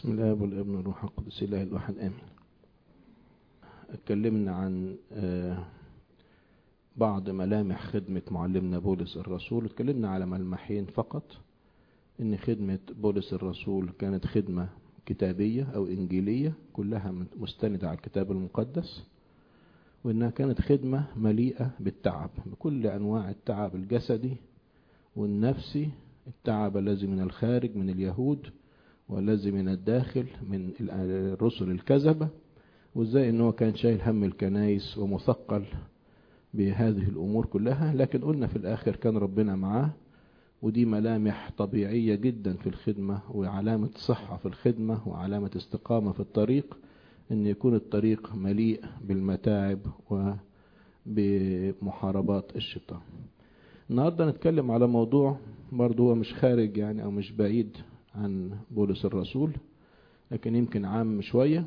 بسم الله والابن والروح القدس الله الواحد امين اتكلمنا عن بعض ملامح خدمة معلمنا بولس الرسول اتكلمنا على ملمحين فقط ان خدمة بولس الرسول كانت خدمة كتابية او انجيلية كلها مستندة على الكتاب المقدس وانها كانت خدمة مليئة بالتعب بكل انواع التعب الجسدي والنفسي التعب الذي من الخارج من اليهود والذي من الداخل من الرسل الكذبة وازاي ان هو كان شايل هم الكنايس ومثقل بهذه الامور كلها لكن قلنا في الاخر كان ربنا معاه ودي ملامح طبيعية جدا في الخدمة وعلامة صحة في الخدمة وعلامة استقامة في الطريق ان يكون الطريق مليء بالمتاعب وبمحاربات الشيطان النهاردة نتكلم على موضوع برضه هو مش خارج يعني او مش بعيد عن بولس الرسول لكن يمكن عام شوية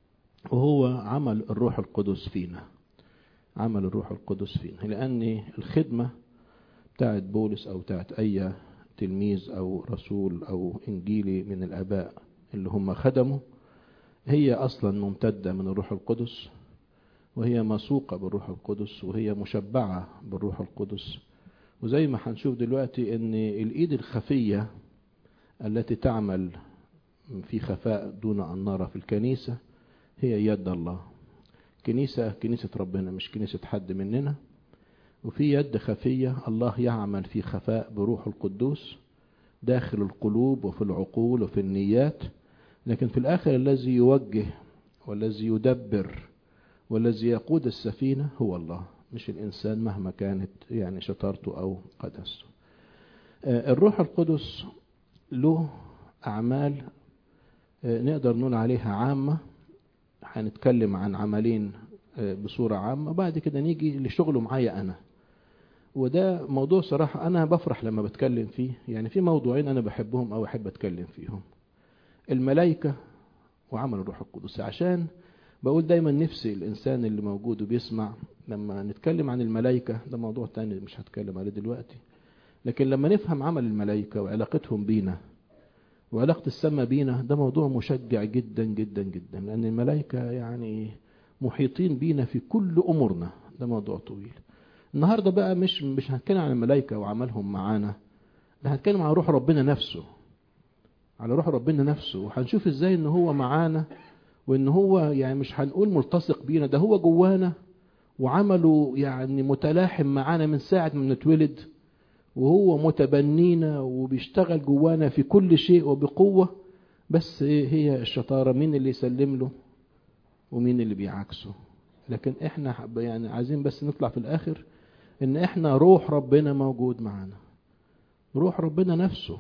وهو عمل الروح القدس فينا عمل الروح القدس فينا لأن الخدمة بتاعت بولس أو بتاعت أي تلميذ أو رسول أو إنجيلي من الآباء اللي هم خدموا هي أصلا ممتدة من الروح القدس وهي مسوقة بالروح القدس وهي مشبعة بالروح القدس وزي ما هنشوف دلوقتي ان الايد الخفية التي تعمل في خفاء دون ان نرى في الكنيسة هي يد الله كنيسة كنيسة ربنا مش كنيسة حد مننا وفي يد خفية الله يعمل في خفاء بروح القدوس داخل القلوب وفي العقول وفي النيات لكن في الآخر الذي يوجه والذي يدبر والذي يقود السفينة هو الله مش الإنسان مهما كانت يعني شطارته أو قدسته الروح القدس له أعمال نقدر نقول عليها عامة هنتكلم عن عملين بصورة عامة وبعد كده نيجي لشغله معايا أنا وده موضوع صراحة أنا بفرح لما بتكلم فيه يعني في موضوعين أنا بحبهم أو أحب أتكلم فيهم الملائكة وعمل الروح القدس عشان بقول دايما نفسي الإنسان اللي موجود وبيسمع لما نتكلم عن الملائكة ده موضوع تاني مش هتكلم عليه دلوقتي لكن لما نفهم عمل الملائكة وعلاقتهم بينا وعلاقة السماء بينا ده موضوع مشجع جدا جدا جدا لأن الملائكة يعني محيطين بينا في كل أمورنا ده موضوع طويل النهاردة بقى مش مش هنتكلم عن الملائكة وعملهم معانا ده هنتكلم عن روح ربنا نفسه على روح ربنا نفسه وهنشوف ازاي ان هو معانا وان هو يعني مش هنقول ملتصق بينا ده هو جوانا وعمله يعني متلاحم معانا من ساعة ما نتولد وهو متبنينا وبيشتغل جوانا في كل شيء وبقوة بس هي الشطارة مين اللي يسلم له ومين اللي بيعكسه لكن احنا يعني عايزين بس نطلع في الاخر ان احنا روح ربنا موجود معانا روح ربنا نفسه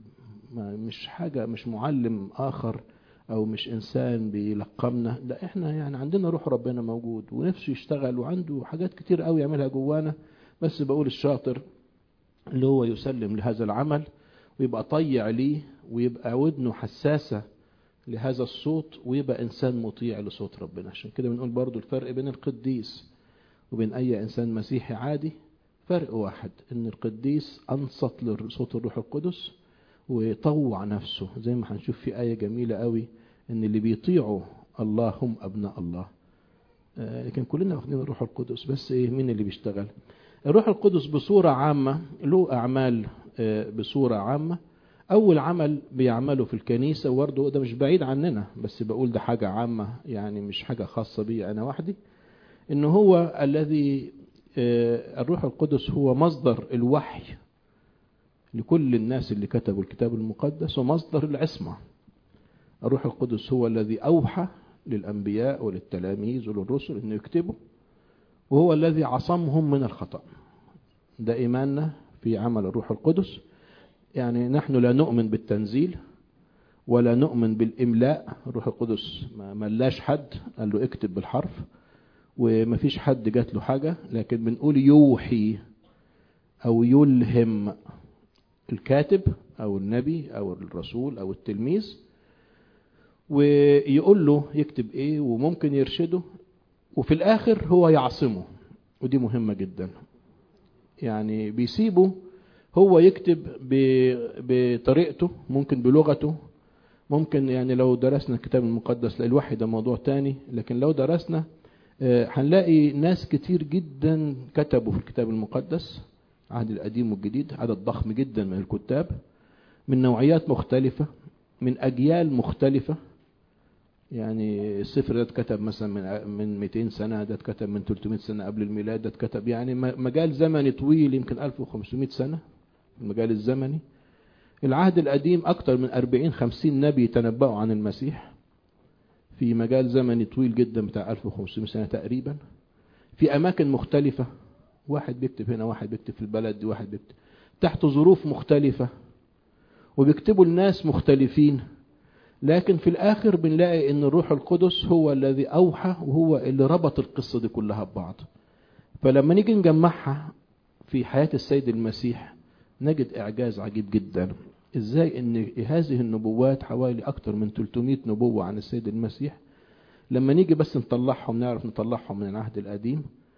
مش حاجة مش معلم اخر او مش انسان بيلقمنا لا احنا يعني عندنا روح ربنا موجود ونفسه يشتغل وعنده حاجات كتير قوي يعملها جوانا بس بقول الشاطر اللي هو يسلم لهذا العمل ويبقى طيع ليه ويبقى ودنه حساسة لهذا الصوت ويبقى إنسان مطيع لصوت ربنا عشان كده بنقول برضو الفرق بين القديس وبين أي إنسان مسيحي عادي فرق واحد إن القديس أنصت لصوت الروح القدس ويطوع نفسه زي ما هنشوف في آية جميلة قوي إن اللي بيطيعوا الله هم أبناء الله لكن كلنا واخدين الروح القدس بس إيه مين اللي بيشتغل الروح القدس بصورة عامة له أعمال بصورة عامة أول عمل بيعمله في الكنيسة وبرضه ده مش بعيد عننا بس بقول ده حاجة عامة يعني مش حاجة خاصة بي أنا وحدي إن هو الذي الروح القدس هو مصدر الوحي لكل الناس اللي كتبوا الكتاب المقدس ومصدر العصمة الروح القدس هو الذي أوحى للأنبياء وللتلاميذ وللرسل إنه يكتبوا وهو الذي عصمهم من الخطأ ده إيماننا في عمل الروح القدس يعني نحن لا نؤمن بالتنزيل ولا نؤمن بالإملاء الروح القدس ما ملاش حد قال له اكتب بالحرف وما فيش حد جات له حاجة لكن بنقول يوحي أو يلهم الكاتب أو النبي أو الرسول أو التلميذ ويقول له يكتب ايه وممكن يرشده وفي الاخر هو يعصمه ودي مهمة جدا يعني بيسيبه هو يكتب بطريقته ممكن بلغته ممكن يعني لو درسنا الكتاب المقدس لا الوحي ده موضوع تاني لكن لو درسنا هنلاقي ناس كتير جدا كتبوا في الكتاب المقدس العهد القديم والجديد عدد ضخم جدا من الكتاب من نوعيات مختلفة من أجيال مختلفة يعني السفر ده اتكتب مثلا من من 200 سنة ده اتكتب من 300 سنة قبل الميلاد ده اتكتب يعني مجال زمني طويل يمكن 1500 سنة المجال الزمني العهد القديم أكثر من 40 50 نبي تنبأوا عن المسيح في مجال زمني طويل جدا بتاع 1500 سنة تقريبا في أماكن مختلفة واحد بيكتب هنا واحد بيكتب في البلد دي واحد بيكتب تحت ظروف مختلفة وبيكتبوا الناس مختلفين لكن في الآخر بنلاقي أن الروح القدس هو الذي أوحى وهو اللي ربط القصة دي كلها ببعض فلما نيجي نجمعها في حياة السيد المسيح نجد إعجاز عجيب جدا إزاي أن هذه النبوات حوالي أكثر من 300 نبوة عن السيد المسيح لما نيجي بس نطلعهم نعرف نطلعهم من العهد القديم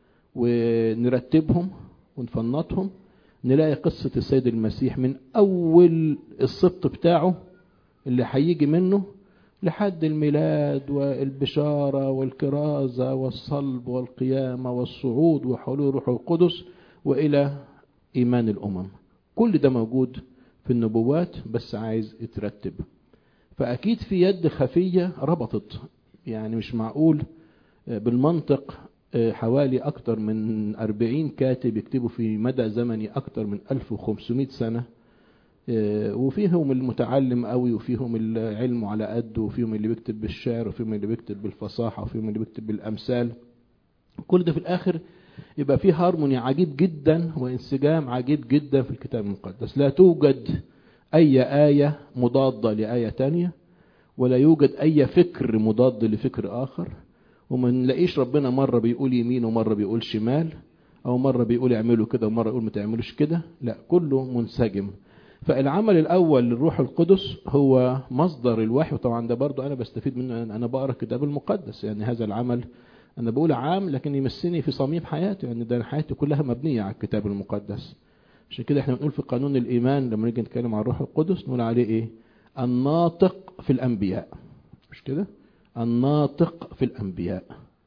ونرتبهم ونفنطهم نلاقي قصة السيد المسيح من أول السبط بتاعه اللي هيجي منه لحد الميلاد والبشارة والكرازة والصلب والقيامة والصعود وحلول روح القدس وإلى إيمان الأمم كل ده موجود في النبوات بس عايز يترتب فأكيد في يد خفية ربطت يعني مش معقول بالمنطق حوالي أكثر من 40 كاتب يكتبوا في مدى زمني أكثر من 1500 سنة وفيهم المتعلم قوي وفيهم العلم على قده وفيهم اللي بيكتب بالشعر وفيهم اللي بيكتب بالفصاحة وفيهم اللي بيكتب بالأمثال كل ده في الآخر يبقى فيه هارموني عجيب جدا وانسجام عجيب جدا في الكتاب المقدس لا توجد أي آية مضادة لآية تانية ولا يوجد أي فكر مضاد لفكر آخر وما نلاقيش ربنا مرة بيقول يمين ومرة بيقول شمال أو مرة بيقول اعملوا كده ومرة يقول ما تعملوش كده لا كله منسجم فالعمل الأول للروح القدس هو مصدر الوحي وطبعا ده برضو أنا بستفيد منه أنا بقرأ الكتاب المقدس يعني هذا العمل أنا بقول عام لكن يمسني في صميم حياتي يعني ده حياتي كلها مبنية على الكتاب المقدس عشان كده احنا بنقول في قانون الإيمان لما نيجي نتكلم عن الروح القدس نقول عليه إيه الناطق في الأنبياء مش كده الناطق في الأنبياء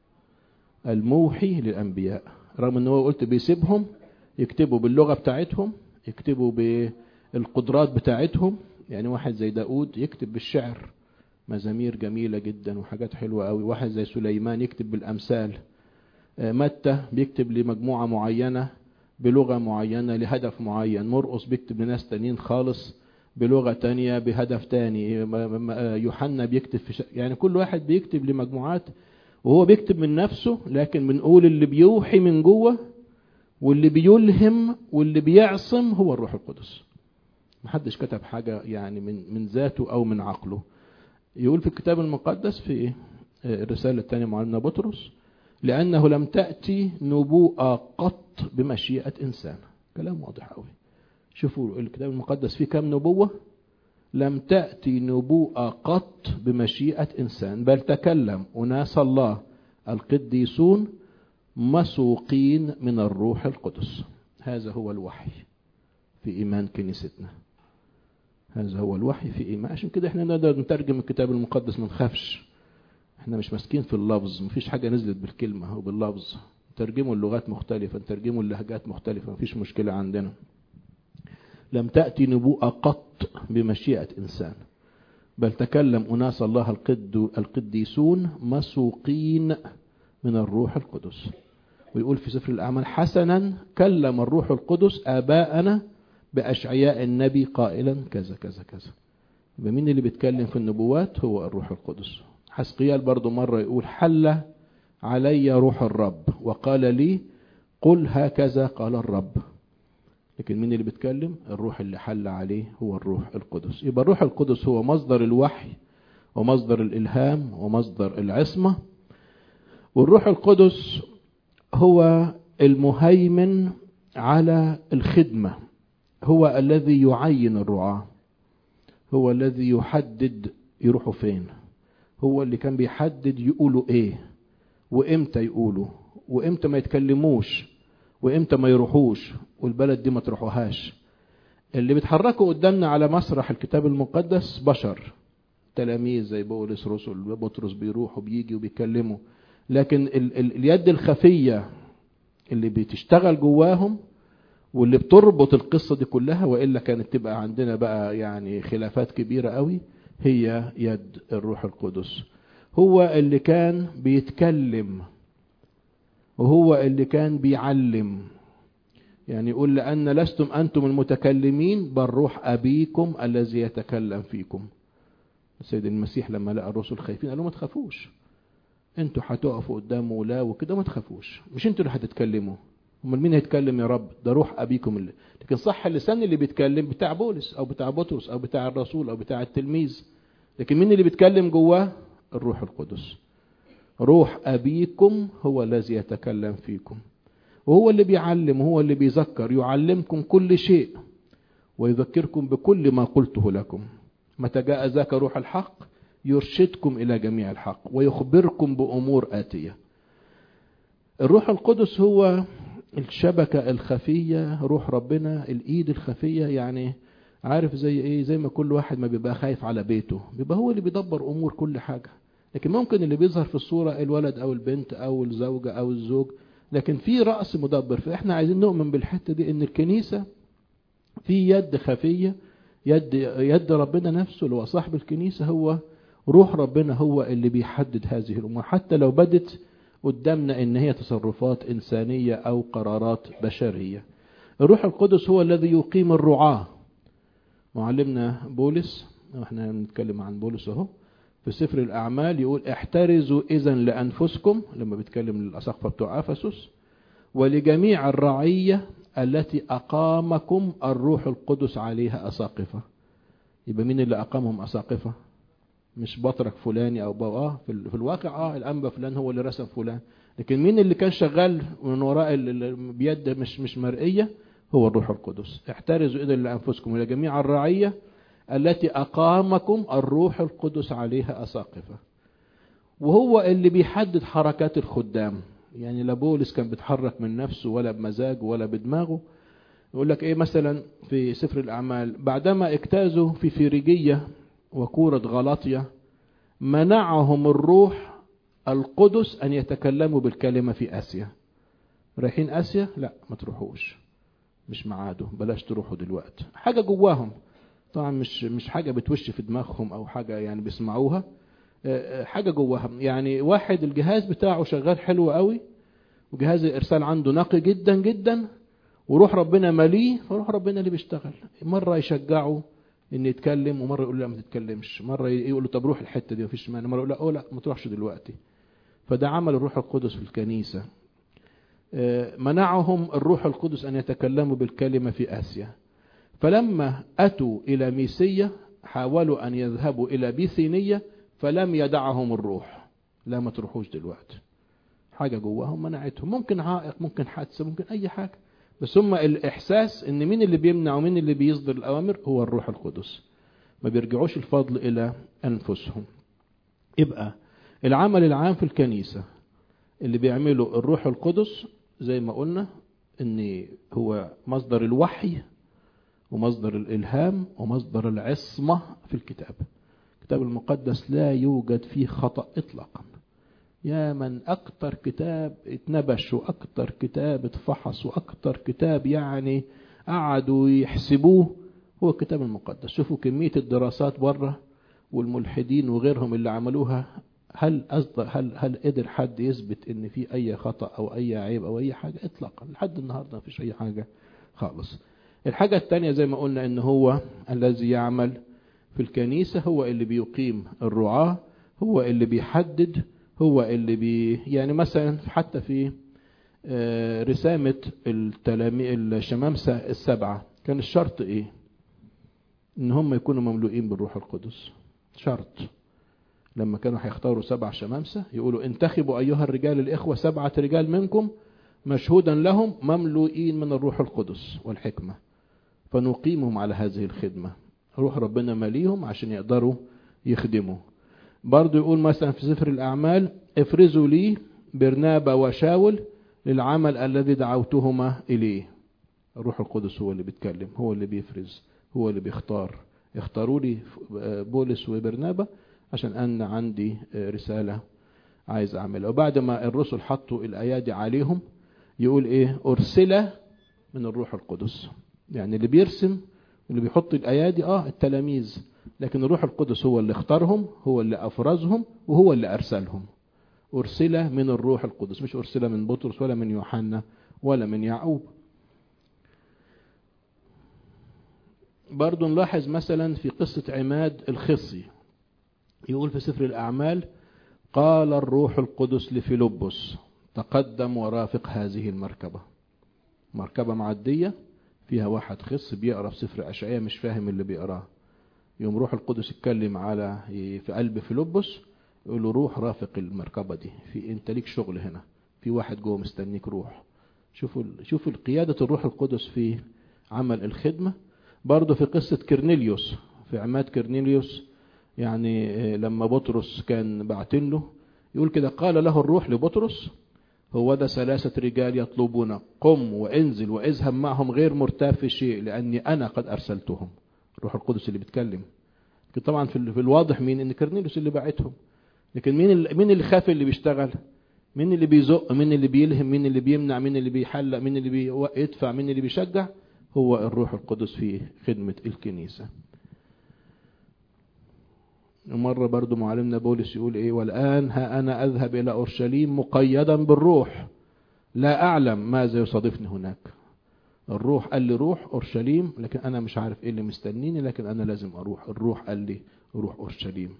الموحي للأنبياء رغم ان هو قلت بيسيبهم يكتبوا باللغة بتاعتهم يكتبوا بالقدرات بتاعتهم يعني واحد زي داود يكتب بالشعر مزامير جميلة جدا وحاجات حلوة قوي واحد زي سليمان يكتب بالأمثال متى بيكتب لمجموعة معينة بلغة معينة لهدف معين مرقص بيكتب لناس تانيين خالص بلغة تانية بهدف تاني يوحنا بيكتب في ش... يعني كل واحد بيكتب لمجموعات وهو بيكتب من نفسه لكن بنقول اللي بيوحي من جوه واللي بيلهم واللي بيعصم هو الروح القدس محدش كتب حاجة يعني من من ذاته أو من عقله يقول في الكتاب المقدس في الرسالة الثانية معلمنا بطرس لأنه لم تأتي نبوءة قط بمشيئة إنسان كلام واضح قوي شوفوا الكتاب المقدس فيه كم نبوة لم تأتي نبوءة قط بمشيئة إنسان بل تكلم أناس الله القديسون مسوقين من الروح القدس هذا هو الوحي في إيمان كنيستنا هذا هو الوحي في إيمان عشان كده احنا نقدر نترجم الكتاب المقدس ما نخافش احنا مش ماسكين في اللفظ مفيش حاجة نزلت بالكلمة أو باللفظ نترجموا اللغات مختلفة نترجموا اللهجات مختلفة مفيش مشكلة عندنا لم تأتي نبوءة قط بمشيئة إنسان بل تكلم أناس الله القد القديسون مسوقين من الروح القدس ويقول في سفر الأعمال حسنا كلم الروح القدس آباءنا بأشعياء النبي قائلا كذا كذا كذا يبقى مين اللي بيتكلم في النبوات هو الروح القدس حسقيال برضو مرة يقول حل علي روح الرب وقال لي قل هكذا قال الرب لكن مين اللي بيتكلم الروح اللي حل عليه هو الروح القدس يبقى الروح القدس هو مصدر الوحي ومصدر الإلهام ومصدر العصمة والروح القدس هو المهيمن على الخدمة هو الذي يعين الرعاة هو الذي يحدد يروحوا فين هو اللي كان بيحدد يقولوا ايه وامتى يقولوا وامتى ما يتكلموش وامتى ما يروحوش والبلد دي ما تروحوهاش اللي بيتحركوا قدامنا على مسرح الكتاب المقدس بشر تلاميذ زي بولس رسل بطرس بيروح وبيجي وبيكلموا لكن ال ال اليد الخفية اللي بتشتغل جواهم واللي بتربط القصة دي كلها وإلا كانت تبقى عندنا بقى يعني خلافات كبيرة قوي هي يد الروح القدس هو اللي كان بيتكلم وهو اللي كان بيعلم يعني يقول لأن لستم أنتم المتكلمين بل روح أبيكم الذي يتكلم فيكم السيد المسيح لما لقى الرسل خايفين قال لهم ما تخافوش انتوا هتقفوا قدام ولا وكده ما تخافوش مش انتوا اللي هتتكلموا امال مين هيتكلم يا رب ده روح ابيكم اللي لكن صح اللسان اللي بيتكلم بتاع بولس او بتاع بطرس او بتاع الرسول او بتاع التلميذ لكن مين اللي بيتكلم جواه الروح القدس روح ابيكم هو الذي يتكلم فيكم وهو اللي بيعلم وهو اللي بيذكر يعلمكم كل شيء ويذكركم بكل ما قلته لكم متى جاء ذاك روح الحق يرشدكم الى جميع الحق ويخبركم بامور اتيه الروح القدس هو الشبكه الخفيه روح ربنا الايد الخفيه يعني عارف زي ايه زي ما كل واحد ما بيبقى خايف على بيته بيبقى هو اللي بيدبر امور كل حاجه لكن ممكن اللي بيظهر في الصوره الولد او البنت او الزوجه او الزوج لكن في راس مدبر فاحنا عايزين نؤمن بالحته دي ان الكنيسه في يد خفيه يد يد ربنا نفسه اللي هو صاحب الكنيسه هو روح ربنا هو اللي بيحدد هذه الامور حتى لو بدت قدامنا ان هي تصرفات انسانيه او قرارات بشريه الروح القدس هو الذي يقيم الرعاه معلمنا بولس احنا بنتكلم عن بولس اهو في سفر الاعمال يقول احترزوا اذا لانفسكم لما بيتكلم للاساقفه بتوع افسس ولجميع الرعيه التي اقامكم الروح القدس عليها اساقفه يبقى مين اللي اقامهم اساقفه مش بطرك فلاني او بابا اه في, في الواقع اه الانبا فلان هو اللي رسم فلان لكن مين اللي كان شغال من وراء بيد مش مش مرئيه هو الروح القدس احترزوا اذا لانفسكم الى جميع الرعيه التي اقامكم الروح القدس عليها اساقفه وهو اللي بيحدد حركات الخدام يعني لا بولس كان بيتحرك من نفسه ولا بمزاجه ولا بدماغه يقول لك ايه مثلا في سفر الاعمال بعدما اجتازوا في فيريجيه وكورة غلاطية منعهم الروح القدس أن يتكلموا بالكلمة في آسيا رايحين آسيا لا ما تروحوش مش معاده بلاش تروحوا دلوقتي حاجة جواهم طبعا مش مش حاجة بتوش في دماغهم أو حاجة يعني بيسمعوها حاجة جواهم يعني واحد الجهاز بتاعه شغال حلو قوي وجهاز الإرسال عنده نقي جدا جدا وروح ربنا مليه فروح ربنا اللي بيشتغل مرة يشجعه ان يتكلم ومره يقول له لا ما تتكلمش مره يقول له طب روح الحته دي مفيش مانع مره يقول لا أوه لا ما تروحش دلوقتي فده عمل الروح القدس في الكنيسه منعهم الروح القدس ان يتكلموا بالكلمه في اسيا فلما اتوا الى ميسيه حاولوا ان يذهبوا الى بيثينيه فلم يدعهم الروح لا ما تروحوش دلوقتي حاجه جواهم منعتهم ممكن عائق ممكن حادثه ممكن اي حاجه بس هم الإحساس إن مين اللي بيمنع ومين اللي بيصدر الأوامر هو الروح القدس ما بيرجعوش الفضل إلى أنفسهم يبقى العمل العام في الكنيسة اللي بيعمله الروح القدس زي ما قلنا إن هو مصدر الوحي ومصدر الإلهام ومصدر العصمة في الكتاب الكتاب المقدس لا يوجد فيه خطأ إطلاقا يا من أكتر كتاب اتنبش وأكتر كتاب اتفحص وأكتر كتاب يعني قعدوا يحسبوه هو الكتاب المقدس شوفوا كمية الدراسات بره والملحدين وغيرهم اللي عملوها هل أصدر هل هل قدر حد يثبت ان في اي خطا او اي عيب او اي حاجه اطلاقا لحد النهارده ما فيش اي حاجه خالص الحاجه الثانيه زي ما قلنا ان هو الذي يعمل في الكنيسه هو اللي بيقيم الرعاه هو اللي بيحدد هو اللي بي يعني مثلا حتى في رسامة التلامي الشمامسة السبعة كان الشرط ايه ان هم يكونوا مملوئين بالروح القدس شرط لما كانوا هيختاروا سبع شمامسة يقولوا انتخبوا ايها الرجال الاخوة سبعة رجال منكم مشهودا لهم مملوئين من الروح القدس والحكمة فنقيمهم على هذه الخدمة روح ربنا مليهم عشان يقدروا يخدموا برضو يقول مثلا في سفر الأعمال افرزوا لي برنابا وشاول للعمل الذي دعوتهما إليه الروح القدس هو اللي بيتكلم هو اللي بيفرز هو اللي بيختار اختاروا لي بولس وبرنابا عشان أنا عندي رسالة عايز أعملها وبعد ما الرسل حطوا الأيادي عليهم يقول إيه أرسل من الروح القدس يعني اللي بيرسم واللي بيحط الأيادي آه التلاميذ لكن الروح القدس هو اللي اختارهم هو اللي أفرزهم وهو اللي أرسلهم أرسل من الروح القدس مش أرسل من بطرس ولا من يوحنا ولا من يعقوب برضو نلاحظ مثلا في قصة عماد الخصي يقول في سفر الأعمال قال الروح القدس لفيلبس تقدم ورافق هذه المركبة مركبة معدية فيها واحد خص بيقرا في سفر أشعياء مش فاهم اللي بيقراه يوم روح القدس يتكلم على في قلب فيلبس يقول له روح رافق المركبة دي في انت ليك شغل هنا في واحد جوه مستنيك روح شوفوا شوفوا قيادة الروح القدس في عمل الخدمة برضه في قصة كرنيليوس في عماد كرنيليوس يعني لما بطرس كان بعتين له يقول كده قال له الروح لبطرس هو ده ثلاثة رجال يطلبون قم وانزل واذهب معهم غير مرتاب في شيء لأني أنا قد أرسلتهم الروح القدس اللي بيتكلم لكن طبعا في, في الواضح مين ان كرنيليوس اللي بعتهم لكن مين اللي مين اللي خاف اللي بيشتغل مين اللي بيزق مين اللي بيلهم مين اللي بيمنع مين اللي بيحلق مين اللي بيدفع مين اللي بيشجع هو الروح القدس في خدمة الكنيسة مرة برضو معلمنا بولس يقول ايه والآن ها أنا أذهب إلى أورشليم مقيدا بالروح لا أعلم ماذا يصادفني هناك الروح قال لي روح أورشليم لكن أنا مش عارف إيه اللي مستنيني لكن أنا لازم أروح الروح قال لي روح أورشليم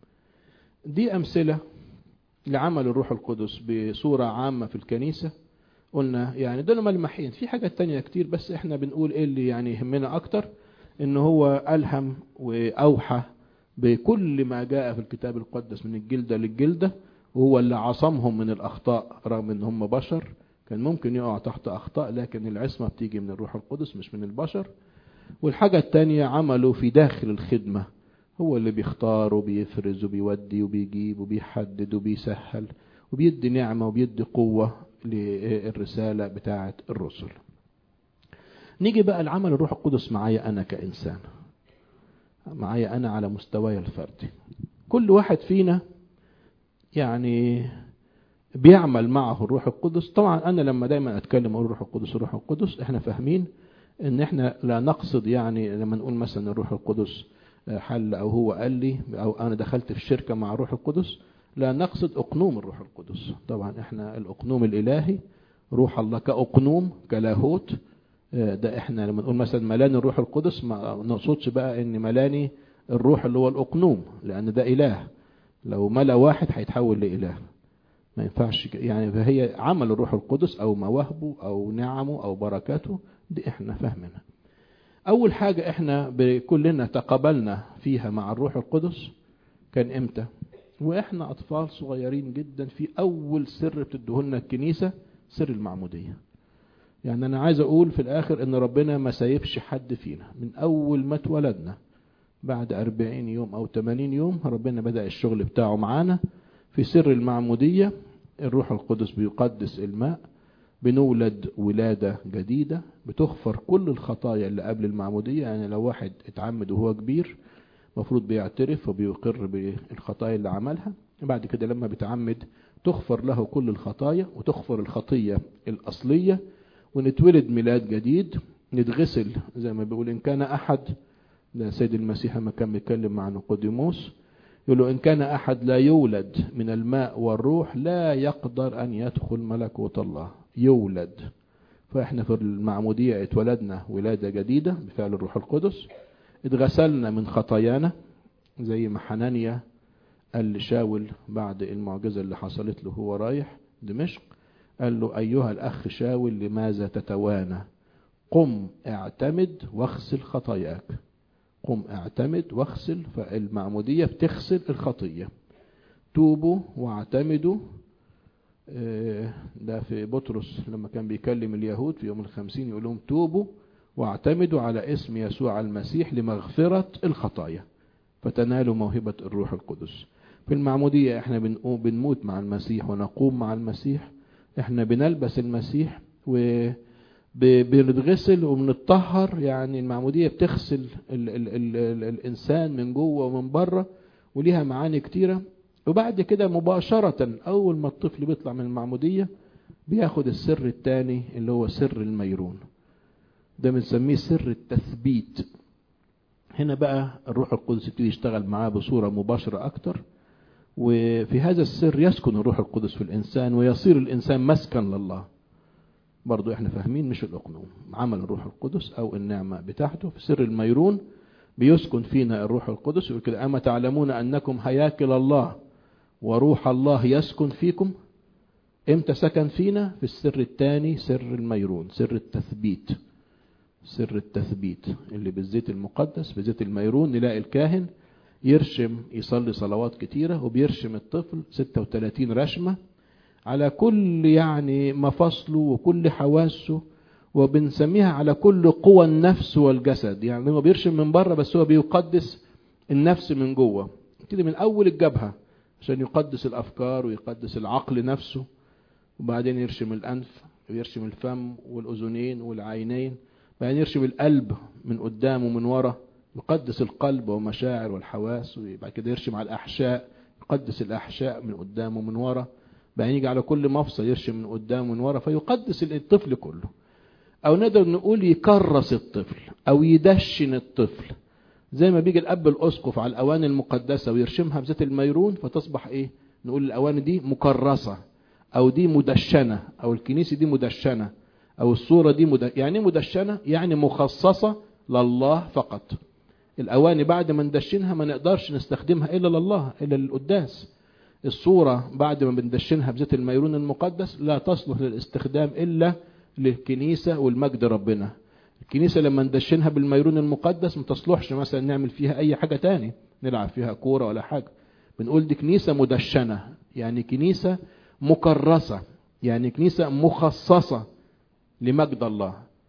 دي أمثلة لعمل الروح القدس بصورة عامة في الكنيسة قلنا يعني دول ملمحين في حاجات تانية كتير بس احنا بنقول ايه اللي يعني يهمنا اكتر ان هو ألهم وأوحى بكل ما جاء في الكتاب المقدس من الجلدة للجلدة وهو اللي عصمهم من الأخطاء رغم ان هم بشر كان ممكن يقع تحت أخطاء لكن العصمة بتيجي من الروح القدس مش من البشر والحاجة التانية عمله في داخل الخدمة هو اللي بيختار وبيفرز وبيودي وبيجيب وبيحدد وبيسهل وبيدي نعمة وبيدي قوة للرسالة بتاعة الرسل نيجي بقى العمل الروح القدس معايا أنا كإنسان معايا أنا على مستواي الفردي كل واحد فينا يعني بيعمل معه الروح القدس طبعا أنا لما دايما أتكلم أقول الروح القدس الروح القدس إحنا فاهمين إن إحنا لا نقصد يعني لما نقول مثلا الروح القدس حل أو هو قال لي أو أنا دخلت في الشركة مع الروح القدس لا نقصد أقنوم الروح القدس طبعا إحنا الأقنوم الإلهي روح الله كأقنوم كلاهوت ده إحنا لما نقول مثلا ملاني الروح القدس ما نقصدش بقى إن ملاني الروح اللي هو الأقنوم لأن ده إله لو ملا واحد هيتحول لإله ما ينفعش يعني فهي عمل الروح القدس أو مواهبه أو نعمه أو بركاته دي إحنا فاهمينها أول حاجة إحنا كلنا تقابلنا فيها مع الروح القدس كان إمتى؟ وإحنا أطفال صغيرين جدا في أول سر بتدهولنا الكنيسة سر المعمودية. يعني أنا عايز أقول في الآخر إن ربنا ما سايبش حد فينا من أول ما اتولدنا بعد أربعين يوم أو تمانين يوم ربنا بدأ الشغل بتاعه معانا في سر المعمودية الروح القدس بيقدس الماء بنولد ولادة جديدة بتغفر كل الخطايا اللي قبل المعمودية يعني لو واحد اتعمد وهو كبير مفروض بيعترف وبيقر بالخطايا اللي عملها بعد كده لما بيتعمد تغفر له كل الخطايا وتغفر الخطية الأصلية ونتولد ميلاد جديد نتغسل زي ما بيقول إن كان أحد ده سيد المسيح لما كان بيتكلم مع نيقوديموس يقول له إن كان أحد لا يولد من الماء والروح لا يقدر أن يدخل ملكوت الله يولد فإحنا في المعمودية اتولدنا ولادة جديدة بفعل الروح القدس اتغسلنا من خطايانا زي ما حنانيا قال لشاول بعد المعجزة اللي حصلت له هو رايح دمشق قال له أيها الأخ شاول لماذا تتوانى قم اعتمد واغسل خطاياك قم اعتمد واغسل فالمعمودية بتغسل الخطية توبوا واعتمدوا ده في بطرس لما كان بيكلم اليهود في يوم الخمسين يقول لهم توبوا واعتمدوا على اسم يسوع المسيح لمغفرة الخطايا فتنالوا موهبة الروح القدس في المعمودية احنا بنموت مع المسيح ونقوم مع المسيح احنا بنلبس المسيح بنتغسل وبنتطهر يعني المعمودية بتغسل ال ال ال ال الإنسان من جوه ومن بره وليها معاني كتيرة وبعد كده مباشرة أول ما الطفل بيطلع من المعمودية بياخد السر الثاني اللي هو سر الميرون ده بنسميه سر التثبيت هنا بقى الروح القدس يبتدي يشتغل معاه بصورة مباشرة أكتر وفي هذا السر يسكن الروح القدس في الإنسان ويصير الإنسان مسكن لله برضو احنا فاهمين مش الأقنوم عمل الروح القدس أو النعمة بتاعته في سر الميرون بيسكن فينا الروح القدس يقول كده أما تعلمون أنكم هياكل الله وروح الله يسكن فيكم امتى سكن فينا في السر الثاني سر الميرون سر التثبيت سر التثبيت اللي بالزيت المقدس بزيت الميرون نلاقي الكاهن يرشم يصلي صلوات كتيرة وبيرشم الطفل 36 رشمة على كل يعني مفاصله وكل حواسه وبنسميها على كل قوى النفس والجسد يعني هو بيرشم من بره بس هو بيقدس النفس من جوه كده من اول الجبهه عشان يقدس الافكار ويقدس العقل نفسه وبعدين يرشم الانف ويرشم الفم والاذنين والعينين بعدين يرشم القلب من قدام ومن ورا يقدس القلب ومشاعر والحواس وبعد كده يرشم على الاحشاء يقدس الاحشاء من قدام ومن ورا بعدين يجي على كل مفصل يرشم من قدام ومن ورا فيقدس الطفل كله او نقدر نقول يكرس الطفل او يدشن الطفل زي ما بيجي الاب الاسقف على الاواني المقدسه ويرشمها بزيت الميرون فتصبح ايه نقول الاواني دي مكرسه او دي مدشنه او الكنيسه دي مدشنه او الصوره دي مد... يعني مدشنه يعني مخصصه لله فقط الاواني بعد ما ندشنها ما نقدرش نستخدمها الا لله الا للقداس الصوره بعد ما بندشنها بزيت الميرون المقدس لا تصلح للاستخدام الا للكنيسه والمجد ربنا الكنيسه لما ندشنها بالميرون المقدس ما تصلحش مثلا نعمل فيها اي حاجه تاني نلعب فيها كوره ولا حاجه بنقول دي كنيسه مدشنه يعني كنيسه مكرسه يعني كنيسه مخصصه لمجد الله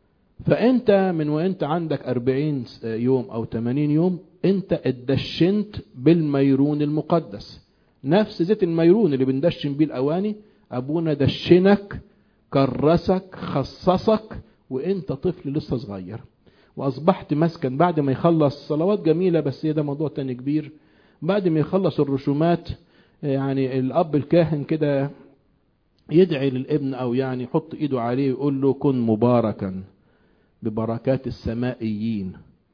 فانت من وانت عندك أربعين يوم او 80 يوم انت اتدشنت بالميرون المقدس نفس زيت الميرون اللي بندشن بيه الاواني ابونا دشنك كرسك خصصك وانت طفل لسه صغير واصبحت مسكن بعد ما يخلص صلوات جميله بس هي ده موضوع تاني كبير بعد ما يخلص الرسومات يعني الاب الكاهن كده يدعي للابن او يعني يحط ايده عليه ويقول له كن مباركا ببركات السمائيين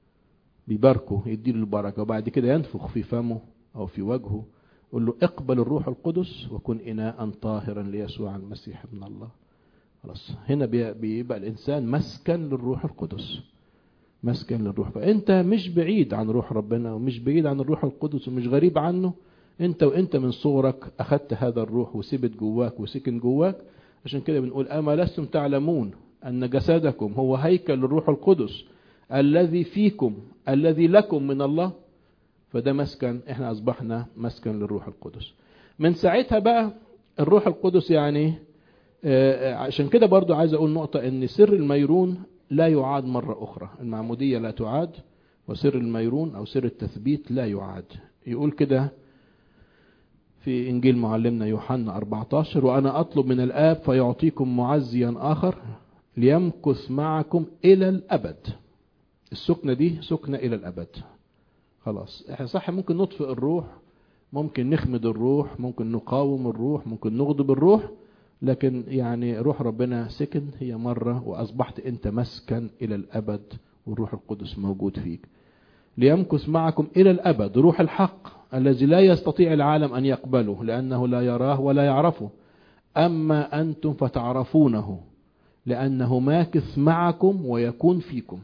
بيباركه يديله البركه وبعد كده ينفخ في فمه او في وجهه يقول له اقبل الروح القدس وكن اناء طاهرا ليسوع المسيح ابن الله خلاص هنا بيبقى الانسان مسكن للروح القدس مسكن للروح فانت مش بعيد عن روح ربنا ومش بعيد عن الروح القدس ومش غريب عنه انت وانت من صغرك اخذت هذا الروح وسبت جواك وسكن جواك عشان كده بنقول اما لستم تعلمون ان جسدكم هو هيكل الروح القدس الذي فيكم الذي لكم من الله فده مسكن احنا اصبحنا مسكن للروح القدس من ساعتها بقى الروح القدس يعني عشان كده برضو عايز اقول نقطة ان سر الميرون لا يعاد مرة اخرى المعمودية لا تعاد وسر الميرون او سر التثبيت لا يعاد يقول كده في انجيل معلمنا يوحنا 14 وانا اطلب من الاب فيعطيكم معزيا اخر ليمكث معكم الى الابد السكنة دي سكنة الى الابد خلاص احنا صح ممكن نطفئ الروح ممكن نخمد الروح ممكن نقاوم الروح ممكن نغضب الروح لكن يعني روح ربنا سكن هي مرة وأصبحت أنت مسكن إلى الأبد والروح القدس موجود فيك ليمكث معكم إلى الأبد روح الحق الذي لا يستطيع العالم أن يقبله لأنه لا يراه ولا يعرفه أما أنتم فتعرفونه لأنه ماكث معكم ويكون فيكم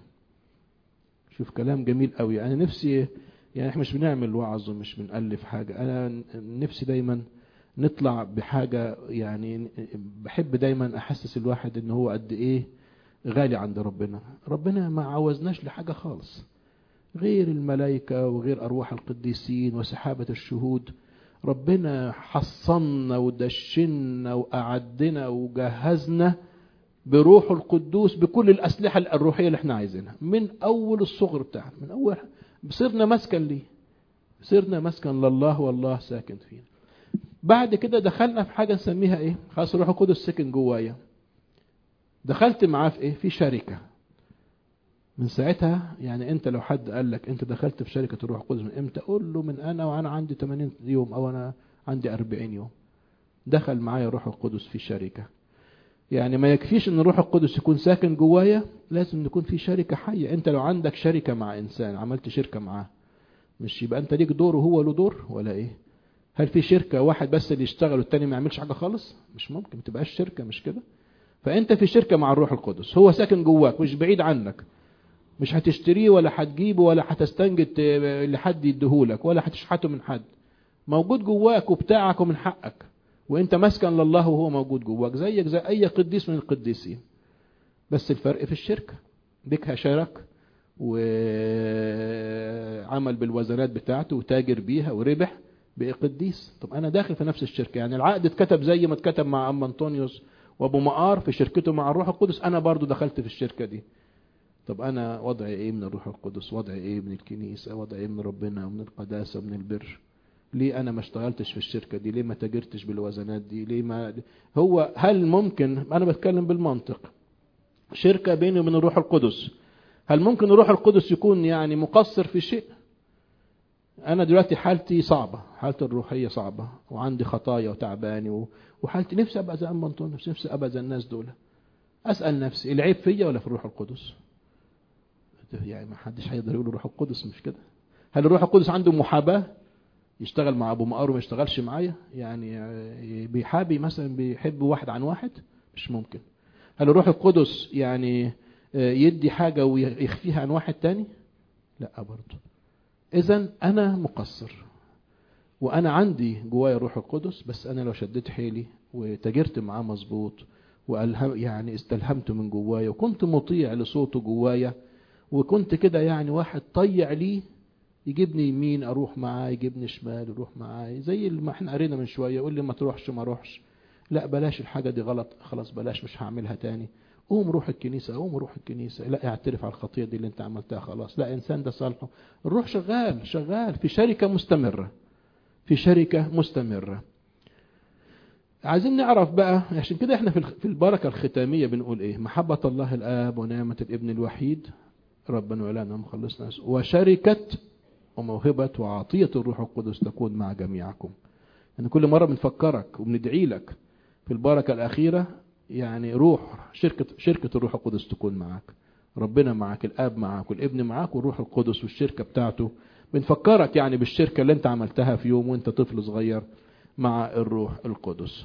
شوف كلام جميل قوي أنا نفسي يعني احنا مش بنعمل وعظ ومش بنألف حاجة أنا نفسي دايما نطلع بحاجة يعني بحب دايما أحسس الواحد إن هو قد إيه غالي عند ربنا ربنا ما عوزناش لحاجة خالص غير الملائكة وغير أرواح القديسين وسحابة الشهود ربنا حصنا ودشنا وأعدنا وجهزنا بروح القدوس بكل الأسلحة الروحية اللي احنا عايزينها من أول الصغر بتاعنا من أول صرنا مسكن ليه صرنا مسكن لله والله ساكن فينا بعد كده دخلنا في حاجة نسميها ايه خلاص الروح القدس سكن جوايا دخلت معاه في ايه في شركة من ساعتها يعني انت لو حد قال لك انت دخلت في شركة الروح القدس من امتى قول له من انا وانا عندي 80 يوم او انا عندي 40 يوم دخل معايا الروح القدس في شركة يعني ما يكفيش ان الروح القدس يكون ساكن جوايا لازم يكون في شركة حية انت لو عندك شركة مع انسان عملت شركة معاه مش يبقى انت ليك دور وهو له دور ولا ايه هل في شركة واحد بس اللي يشتغل والتاني ما يعملش حاجة خالص مش ممكن ما تبقاش شركة مش كده فانت في شركة مع الروح القدس هو ساكن جواك مش بعيد عنك مش هتشتريه ولا هتجيبه ولا هتستنجد لحد يديهولك ولا هتشحته من حد موجود جواك وبتاعك ومن حقك وانت مسكن لله وهو موجود جواك زيك زي اي قديس من القديسين بس الفرق في الشركة ديك شارك وعمل بالوزنات بتاعته وتاجر بيها وربح بقى قديس طب انا داخل في نفس الشركة يعني العقد اتكتب زي ما اتكتب مع ام انطونيوس وابو مقار في شركته مع الروح القدس انا برضو دخلت في الشركة دي طب انا وضعي ايه من الروح القدس وضعي ايه من الكنيسة وضعي ايه من ربنا ومن القداسة ومن البر ليه انا ما اشتغلتش في الشركة دي ليه ما تاجرتش بالوزنات دي ليه ما هو هل ممكن انا بتكلم بالمنطق شركة بيني وبين الروح القدس هل ممكن الروح القدس يكون يعني مقصر في شيء انا دلوقتي حالتي صعبة حالتي الروحية صعبة وعندي خطايا وتعباني وحالتي نفسي ابقى زي ام انطونيوس نفسي ابقى زي الناس دول اسال نفسي العيب فيا ولا في الروح القدس يعني ما حدش هيقدر يقول الروح القدس مش كده هل الروح القدس عنده محاباه يشتغل مع ابو مقار وما يشتغلش معايا يعني بيحابي مثلا بيحب واحد عن واحد مش ممكن هل الروح القدس يعني يدي حاجة ويخفيها عن واحد تاني لا برضه اذا انا مقصر وانا عندي جوايا الروح القدس بس انا لو شديت حيلي وتاجرت معاه مظبوط والهم يعني استلهمته من جوايا وكنت مطيع لصوته جوايا وكنت كده يعني واحد طيع ليه يجيبني يمين اروح معاه يجيبني شمال يروح معاه زي ما احنا قرينا من شويه يقول لي ما تروحش ما اروحش لا بلاش الحاجه دي غلط خلاص بلاش مش هعملها تاني قوم روح الكنيسه قوم روح الكنيسه لا اعترف على الخطيه دي اللي انت عملتها خلاص لا انسان ده صالحه الروح شغال شغال في شركه مستمره في شركه مستمره عايزين نعرف بقى عشان كده احنا في البركه الختاميه بنقول ايه محبه الله الاب ونعمه الابن الوحيد ربنا ولانا مخلصنا وشركه وموهبة وعطية الروح القدس تكون مع جميعكم يعني كل مرة بنفكرك وبندعي لك في البركة الأخيرة يعني روح شركة, شركة الروح القدس تكون معك ربنا معك الآب معك والابن معك والروح القدس والشركة بتاعته بنفكرك يعني بالشركة اللي انت عملتها في يوم وانت طفل صغير مع الروح القدس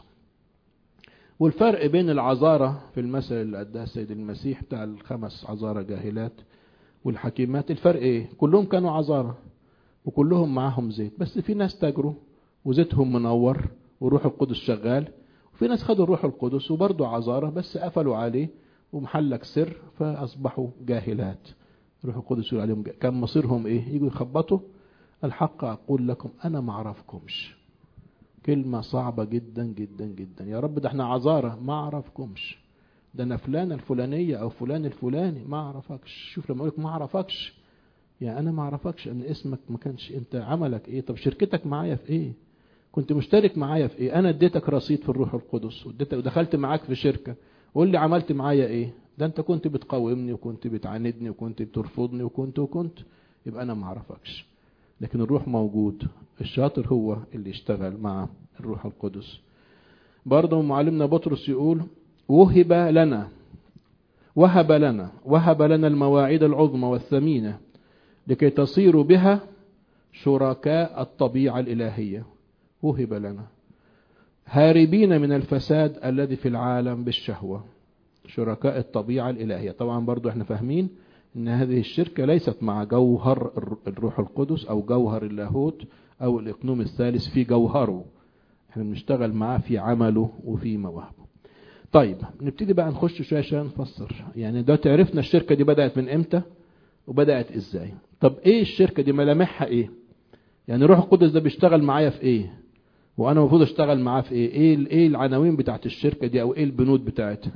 والفرق بين العذارة في المثل اللي أداه السيد المسيح بتاع الخمس عذارى جاهلات والحكيمات الفرق ايه كلهم كانوا عذارى وكلهم معاهم زيت بس في ناس تاجروا وزيتهم منور وروح القدس شغال وفي ناس خدوا الروح القدس وبرضه عذارة بس قفلوا عليه ومحلك سر فأصبحوا جاهلات الروح القدس يقول عليهم جاهل. كان مصيرهم ايه يجوا يخبطوا الحق أقول لكم أنا ما أعرفكمش كلمة صعبة جدا جدا جدا يا رب ده احنا عذارة ما أعرفكمش ده أنا فلانة الفلانية أو فلان الفلاني ما أعرفكش شوف لما أقول لك ما أعرفكش يعني انا ما اعرفكش ان اسمك ما كانش انت عملك ايه طب شركتك معايا في ايه كنت مشترك معايا في ايه انا اديتك رصيد في الروح القدس واديتك ودخلت معاك في شركه قول لي عملت معايا ايه ده انت كنت بتقاومني وكنت بتعاندني وكنت بترفضني وكنت وكنت يبقى انا ما اعرفكش لكن الروح موجود الشاطر هو اللي يشتغل مع الروح القدس برضه معلمنا بطرس يقول وهب لنا وهب لنا وهب لنا المواعيد العظمى والثمينه لكي تصيروا بها شركاء الطبيعة الإلهية وهب لنا هاربين من الفساد الذي في العالم بالشهوة شركاء الطبيعة الإلهية طبعا برضو احنا فاهمين ان هذه الشركة ليست مع جوهر الروح القدس او جوهر اللاهوت او الاقنوم الثالث في جوهره احنا بنشتغل معاه في عمله وفي مواهبه طيب نبتدي بقى نخش شوية عشان نفسر يعني دلوقتي عرفنا الشركة دي بدأت من امتى وبدأت ازاي طب ايه الشركة دي ملامحها ايه يعني روح القدس ده بيشتغل معايا في ايه وانا المفروض اشتغل معاه في ايه ايه ايه العناوين بتاعت الشركة دي او ايه البنود بتاعتها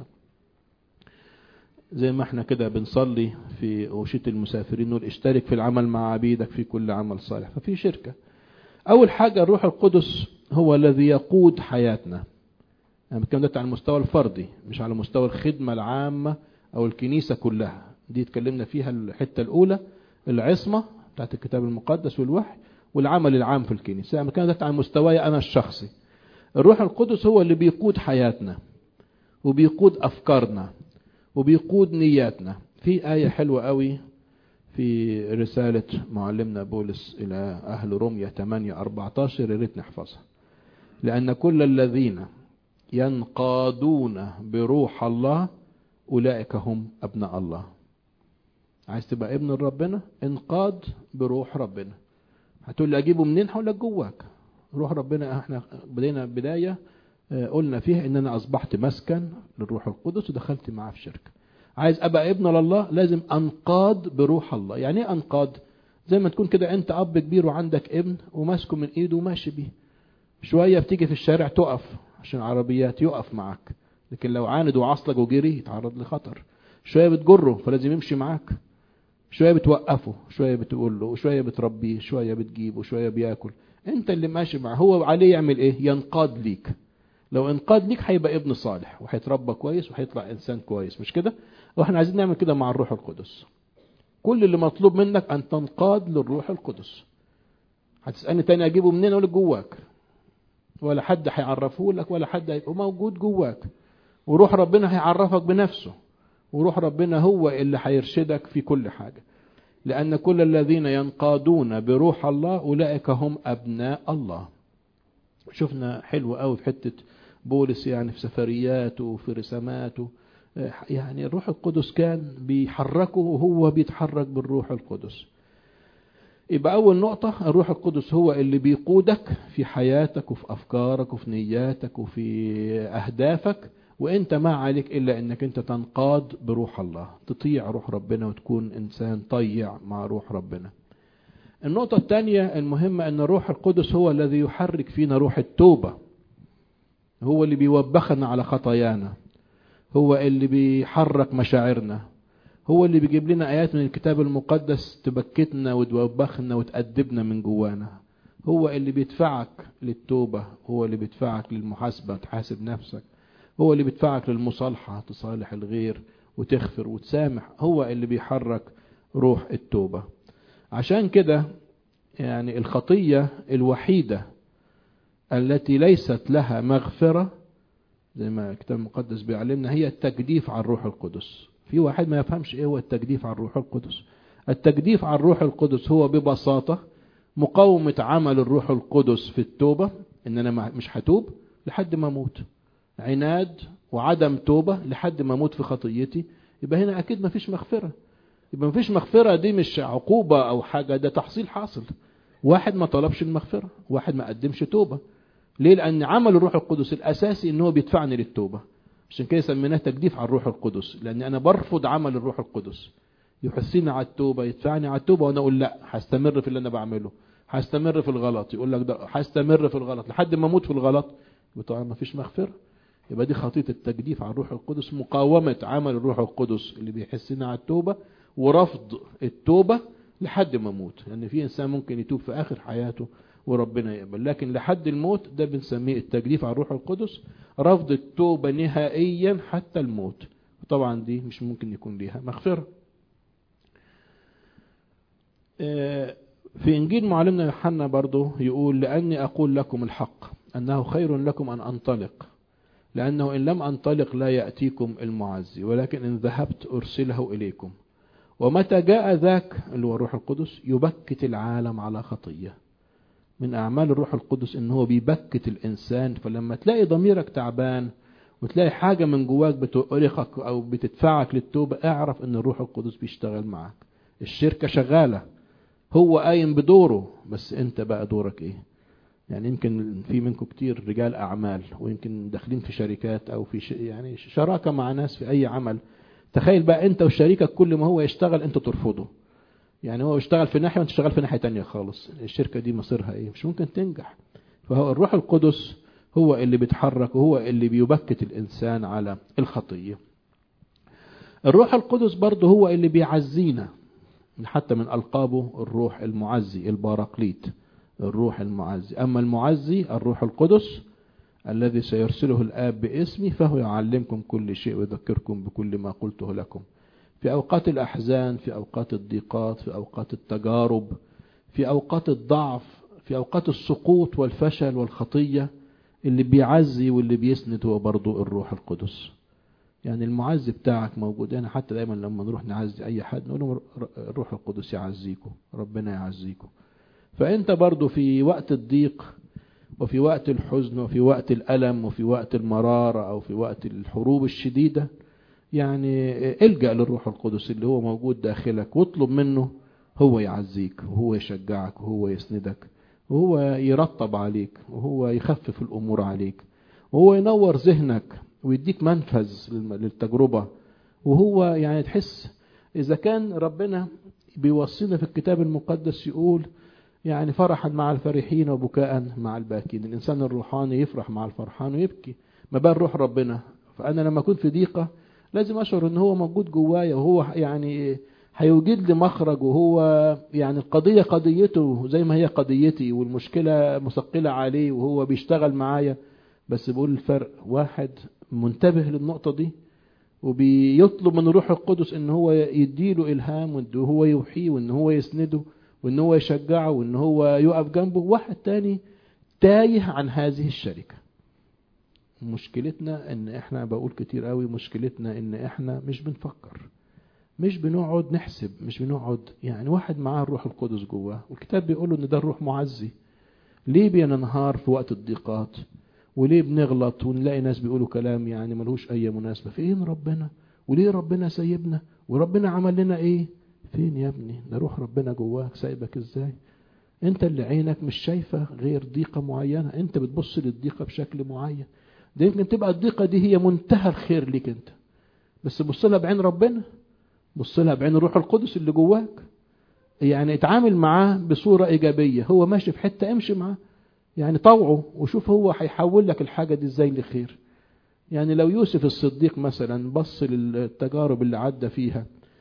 زي ما احنا كده بنصلي في أوشية المسافرين نقول اشترك في العمل مع عبيدك في كل عمل صالح ففي شركة أول حاجة الروح القدس هو الذي يقود حياتنا انا بتكلم دلوقتي على المستوى الفردي مش على مستوى الخدمه العامه او الكنيسه كلها دي اتكلمنا فيها الحته الاولى العصمه بتاعت الكتاب المقدس والوحي والعمل العام في الكنيسه انا بتكلم دلوقتي على مستواي انا الشخصي الروح القدس هو اللي بيقود حياتنا وبيقود افكارنا وبيقود نياتنا في آية حلوة قوي في رسالة معلمنا بولس إلى أهل روميا 8 14 يا ريت نحفظها لأن كل الذين ينقادون بروح الله أولئك هم أبناء الله عايز تبقى ابن ربنا انقاد بروح ربنا هتقول لي أجيبه منين هقول لك جواك روح ربنا احنا بدينا بداية قلنا فيها ان انا اصبحت مسكن للروح القدس ودخلت معاه في شركه عايز ابقى ابن لله لازم انقاد بروح الله يعني ايه انقاد زي ما تكون كده انت اب كبير وعندك ابن وماسكه من ايده وماشي بيه شويه بتيجي في الشارع تقف عشان العربيات يقف معاك لكن لو عاند وعصلك وجري يتعرض لخطر شويه بتجره فلازم يمشي معاك شويه بتوقفه شويه بتقول له وشويه بتربيه شويه بتجيبه شويه بياكل انت اللي ماشي معاه هو عليه يعمل ايه ينقاد ليك لو انقاد ليك هيبقى ابن صالح وهيتربى كويس وهيطلع انسان كويس مش كده واحنا عايزين نعمل كده مع الروح القدس كل اللي مطلوب منك ان تنقاد للروح القدس هتسالني تاني اجيبه منين اقول لك جواك ولا حد هيعرفه لك ولا حد هيبقى موجود جواك وروح ربنا هيعرفك بنفسه وروح ربنا هو اللي هيرشدك في كل حاجه لان كل الذين ينقادون بروح الله اولئك هم ابناء الله شفنا حلو قوي في حته بولس يعني في سفرياته وفي رساماته يعني الروح القدس كان بيحركه وهو بيتحرك بالروح القدس يبقى أول نقطة الروح القدس هو اللي بيقودك في حياتك وفي أفكارك وفي نياتك وفي أهدافك وأنت ما عليك إلا أنك أنت تنقاد بروح الله تطيع روح ربنا وتكون إنسان طيع مع روح ربنا النقطة الثانية المهمة أن الروح القدس هو الذي يحرك فينا روح التوبة هو اللي بيوبخنا على خطايانا هو اللي بيحرك مشاعرنا هو اللي بيجيب لنا آيات من الكتاب المقدس تبكتنا وتوبخنا وتأدبنا من جوانا هو اللي بيدفعك للتوبة هو اللي بيدفعك للمحاسبة تحاسب نفسك هو اللي بيدفعك للمصالحة تصالح الغير وتغفر وتسامح هو اللي بيحرك روح التوبة عشان كده يعني الخطية الوحيدة التي ليست لها مغفرة زي ما الكتاب المقدس بيعلمنا هي التجديف على الروح القدس في واحد ما يفهمش ايه هو التجديف على الروح القدس التجديف على الروح القدس هو ببساطة مقاومة عمل الروح القدس في التوبة ان انا مش هتوب لحد ما اموت عناد وعدم توبة لحد ما اموت في خطيتي يبقى هنا اكيد ما فيش مغفرة يبقى ما فيش مغفرة دي مش عقوبة او حاجة ده تحصيل حاصل واحد ما طلبش المغفرة واحد ما قدمش توبة ليه لان عمل الروح القدس الاساسي ان هو بيدفعني للتوبة عشان كده سميناه تجديف على الروح القدس لان انا برفض عمل الروح القدس يحسني على التوبة يدفعني على التوبة وانا اقول لا هستمر في اللي انا بعمله هستمر في الغلط يقول لك ده هستمر في الغلط لحد ما اموت في الغلط طبعا ما فيش مغفرة يبقى دي خطية التجديف على الروح القدس مقاومة عمل الروح القدس اللي بيحسنا على التوبة ورفض التوبة لحد ما اموت لان يعني في انسان ممكن يتوب في اخر حياته وربنا يقبل لكن لحد الموت ده بنسميه التجديف على الروح القدس رفض التوبة نهائيا حتى الموت طبعا دي مش ممكن يكون ليها مغفرة في إنجيل معلمنا يوحنا برضه يقول لأني أقول لكم الحق أنه خير لكم أن أنطلق لأنه إن لم أنطلق لا يأتيكم المعزي ولكن إن ذهبت أرسله إليكم ومتى جاء ذاك اللي هو الروح القدس يبكت العالم على خطيه من أعمال الروح القدس إن هو بيبكت الإنسان فلما تلاقي ضميرك تعبان وتلاقي حاجة من جواك بتؤرقك أو بتدفعك للتوبة اعرف إن الروح القدس بيشتغل معك الشركة شغالة هو قايم بدوره بس أنت بقى دورك إيه يعني يمكن في منكم كتير رجال أعمال ويمكن داخلين في شركات أو في ش... يعني شراكة مع ناس في أي عمل تخيل بقى أنت وشريكك كل ما هو يشتغل أنت ترفضه يعني هو يشتغل في ناحية وانت تشتغل في ناحية تانية خالص الشركة دي مصيرها ايه مش ممكن تنجح فهو الروح القدس هو اللي بيتحرك وهو اللي بيبكت الإنسان على الخطية الروح القدس برضه هو اللي بيعزينا حتى من ألقابه الروح المعزي الباراقليت الروح المعزي أما المعزي الروح القدس الذي سيرسله الآب باسمي فهو يعلمكم كل شيء ويذكركم بكل ما قلته لكم في أوقات الأحزان في أوقات الضيقات في أوقات التجارب في أوقات الضعف في أوقات السقوط والفشل والخطية اللي بيعزي واللي بيسند هو برضو الروح القدس يعني المعزي بتاعك موجود يعني حتى دايما لما نروح نعزي أي حد نقول له الروح القدس يعزيكم ربنا يعزيكم فأنت برضو في وقت الضيق وفي وقت الحزن وفي وقت الألم وفي وقت المرارة أو في وقت الحروب الشديدة يعني الجأ للروح القدس اللي هو موجود داخلك واطلب منه هو يعزيك وهو يشجعك وهو يسندك وهو يرطب عليك وهو يخفف الأمور عليك وهو ينور ذهنك ويديك منفذ للتجربة وهو يعني تحس إذا كان ربنا بيوصينا في الكتاب المقدس يقول يعني فرحا مع الفرحين وبكاء مع الباكين الإنسان الروحاني يفرح مع الفرحان ويبكي ما بال روح ربنا فأنا لما أكون في ضيقة لازم أشعر إن هو موجود جوايا وهو يعني هيوجد لي مخرج وهو يعني القضية قضيته زي ما هي قضيتي والمشكلة مثقلة عليه وهو بيشتغل معايا بس بقول الفرق واحد منتبه للنقطة دي وبيطلب من الروح القدس ان هو يديله الهام وان هو يوحيه وان هو يسنده وان هو يشجعه وان هو يقف جنبه واحد تاني تايه عن هذه الشركة مشكلتنا ان احنا بقول كتير قوي مشكلتنا ان احنا مش بنفكر مش بنقعد نحسب مش بنقعد يعني واحد معاه الروح القدس جواه والكتاب بيقول ان ده الروح معزي ليه بيننهار في وقت الضيقات وليه بنغلط ونلاقي ناس بيقولوا كلام يعني ملوش اي مناسبة فين ربنا وليه ربنا سايبنا وربنا عمل لنا ايه فين يا ابني ده روح ربنا جواك سايبك ازاي انت اللي عينك مش شايفة غير ضيقة معينة انت بتبص للضيقة بشكل معين ده يمكن تبقى الضيقة دي هي منتهى الخير ليك انت بس بص لها بعين ربنا بص لها بعين الروح القدس اللي جواك يعني اتعامل معاه بصورة إيجابية هو ماشي في حتة امشي معاه يعني طوعه وشوف هو هيحول لك الحاجة دي ازاي لخير يعني لو يوسف الصديق مثلا بص للتجارب اللي عدى فيها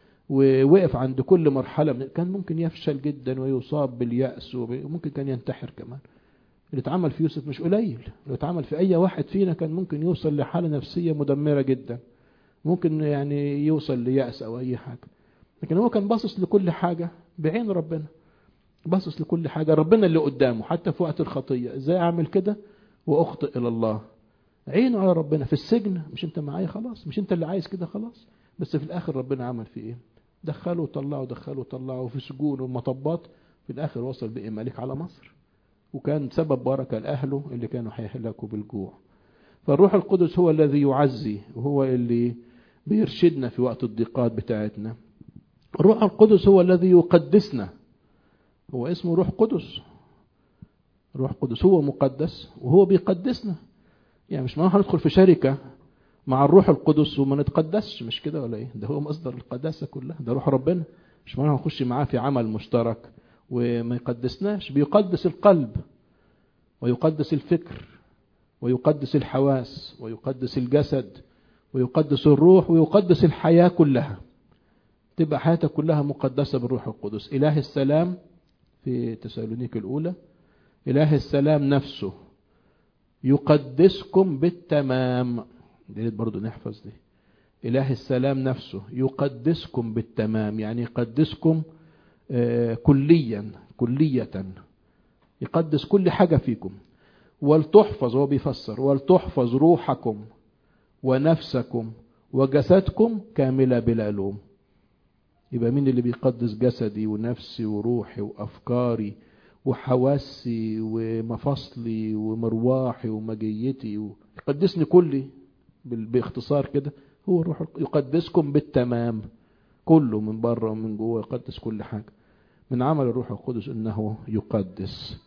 ووقف عند كل مرحلة كان ممكن يفشل جدا ويصاب باليأس وممكن كان ينتحر كمان اللي اتعمل في يوسف مش قليل اللي اتعمل في أي واحد فينا كان ممكن يوصل لحالة نفسية مدمرة جدا ممكن يعني يوصل ليأس أو أي حاجة لكن هو كان باصص لكل حاجة بعين ربنا باصص لكل حاجة ربنا اللي قدامه حتى في وقت الخطية ازاي اعمل كده واخطئ الى الله عينه على ربنا في السجن مش انت معايا خلاص مش انت اللي عايز كده خلاص بس في الاخر ربنا عمل فيه ايه دخله وطلعه دخله وطلعه في سجون ومطبات في الاخر وصل بقى ملك على مصر وكان سبب بركة لأهله اللي كانوا هيهلكوا بالجوع فالروح القدس هو الذي يعزي وهو اللي بيرشدنا في وقت الضيقات بتاعتنا الروح القدس هو الذي يقدسنا هو اسمه روح قدس روح قدس هو مقدس وهو بيقدسنا يعني مش معنى هندخل في شركة مع الروح القدس وما نتقدسش مش كده ولا ايه ده هو مصدر القداسة كلها ده روح ربنا مش معنى هنخش معاه في عمل مشترك وما يقدسناش بيقدس القلب ويقدس الفكر ويقدس الحواس ويقدس الجسد ويقدس الروح ويقدس الحياة كلها تبقى حياتك كلها مقدسة بالروح القدس إله السلام في تسالونيك الأولى إله السلام نفسه يقدسكم بالتمام دي برضو نحفظ دي إله السلام نفسه يقدسكم بالتمام يعني يقدسكم آه كليا كلية يقدس كل حاجة فيكم ولتحفظ هو بيفسر ولتحفظ روحكم ونفسكم وجسدكم كاملة بلا لوم يبقى مين اللي بيقدس جسدي ونفسي وروحي وأفكاري وحواسي ومفاصلي ومرواحي ومجيتي يقدسني كلي باختصار كده هو الروح يقدسكم بالتمام كله من بره ومن جوه يقدس كل حاجة من عمل الروح القدس انه يقدس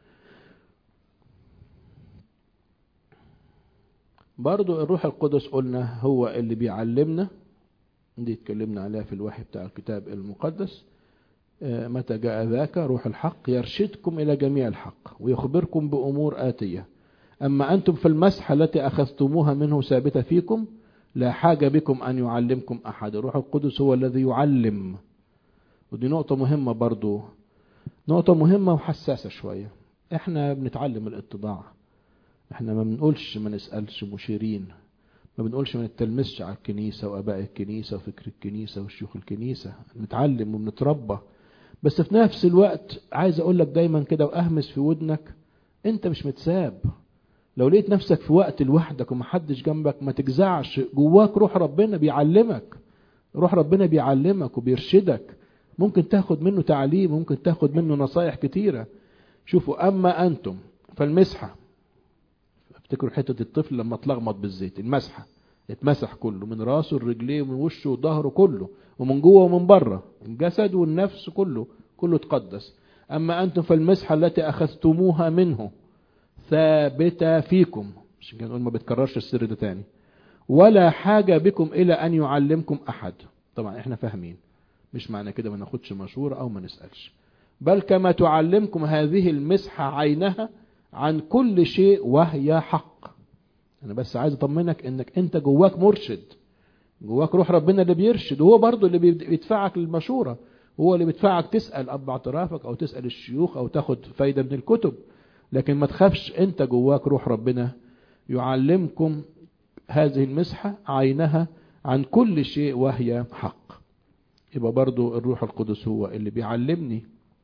برضو الروح القدس قلنا هو اللي بيعلمنا دي اتكلمنا عليها في الوحي بتاع الكتاب المقدس متى جاء ذاك روح الحق يرشدكم إلى جميع الحق ويخبركم بأمور آتية أما أنتم في المسحة التي أخذتموها منه ثابتة فيكم لا حاجة بكم أن يعلمكم أحد الروح القدس هو الذي يعلم ودي نقطة مهمة برضو نقطة مهمة وحساسة شوية احنا بنتعلم الاتضاع احنا ما بنقولش ما نسألش مشيرين ما بنقولش ما نتلمسش على الكنيسة وأباء الكنيسة وفكر الكنيسة وشيوخ الكنيسة بنتعلم وبنتربى بس في نفس الوقت عايز أقول لك دايما كده وأهمس في ودنك أنت مش متساب لو لقيت نفسك في وقت لوحدك ومحدش جنبك ما تجزعش جواك روح ربنا بيعلمك روح ربنا بيعلمك وبيرشدك ممكن تاخد منه تعليم ممكن تاخد منه نصايح كتيرة شوفوا أما أنتم فالمسحة افتكروا حتة الطفل لما اتلخبط بالزيت المسحة اتمسح كله من راسه لرجليه ومن وشه وظهره كله ومن جوه ومن بره الجسد والنفس كله كله اتقدس أما أنتم فالمسحة التي أخذتموها منه ثابتة فيكم مش كده نقول ما بتكررش السر ده تاني ولا حاجة بكم إلى أن يعلمكم أحد طبعا احنا فاهمين مش معنى كده ما ناخدش مشورة أو ما نسألش بل كما تعلمكم هذه المسحة عينها عن كل شيء وهي حق أنا بس عايز أطمنك إنك أنت جواك مرشد جواك روح ربنا اللي بيرشد وهو برضه اللي بيدفعك للمشورة هو اللي بيدفعك تسأل أب اعترافك أو تسأل الشيوخ أو تاخد فايدة من الكتب لكن ما تخافش أنت جواك روح ربنا يعلمكم هذه المسحة عينها عن كل شيء وهي حق يبقى برضو الروح القدس هو اللي بيعلمني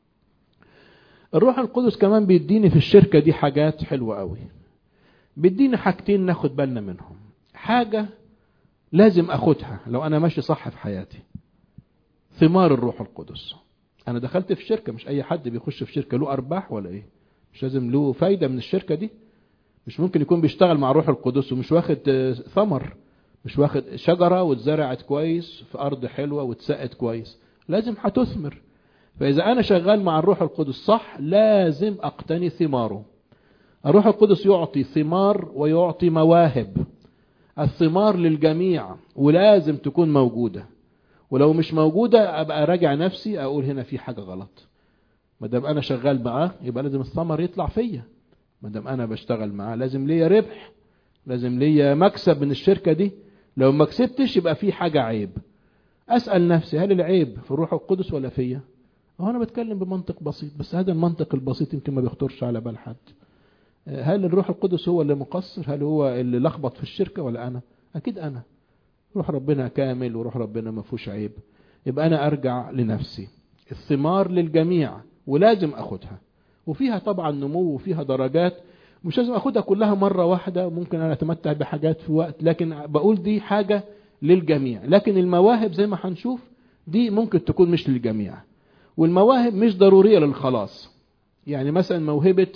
الروح القدس كمان بيديني في الشركة دي حاجات حلوة قوي بيديني حاجتين ناخد بالنا منهم حاجة لازم اخدها لو انا ماشي صح في حياتي ثمار الروح القدس انا دخلت في شركة مش اي حد بيخش في شركة له ارباح ولا ايه مش لازم له فايدة من الشركة دي مش ممكن يكون بيشتغل مع الروح القدس ومش واخد ثمر مش واخد شجرة واتزرعت كويس في أرض حلوة واتسقت كويس لازم هتثمر فإذا أنا شغال مع الروح القدس صح لازم أقتني ثماره الروح القدس يعطي ثمار ويعطي مواهب الثمار للجميع ولازم تكون موجودة ولو مش موجودة أبقى راجع نفسي أقول هنا في حاجة غلط ما دام أنا شغال معاه يبقى لازم الثمر يطلع فيا ما دام أنا بشتغل معاه لازم ليا ربح لازم ليا مكسب من الشركة دي لو ما كسبتش يبقى في حاجة عيب أسأل نفسي هل العيب في الروح القدس ولا فيا هو أنا بتكلم بمنطق بسيط بس هذا المنطق البسيط يمكن ما بيخطرش على بال حد هل الروح القدس هو اللي مقصر هل هو اللي لخبط في الشركة ولا أنا أكيد أنا روح ربنا كامل وروح ربنا ما فيهوش عيب يبقى أنا أرجع لنفسي الثمار للجميع ولازم أخدها وفيها طبعا نمو وفيها درجات مش لازم اخدها كلها مرة واحدة ممكن انا اتمتع بحاجات في وقت لكن بقول دي حاجة للجميع لكن المواهب زي ما هنشوف دي ممكن تكون مش للجميع والمواهب مش ضرورية للخلاص يعني مثلا موهبة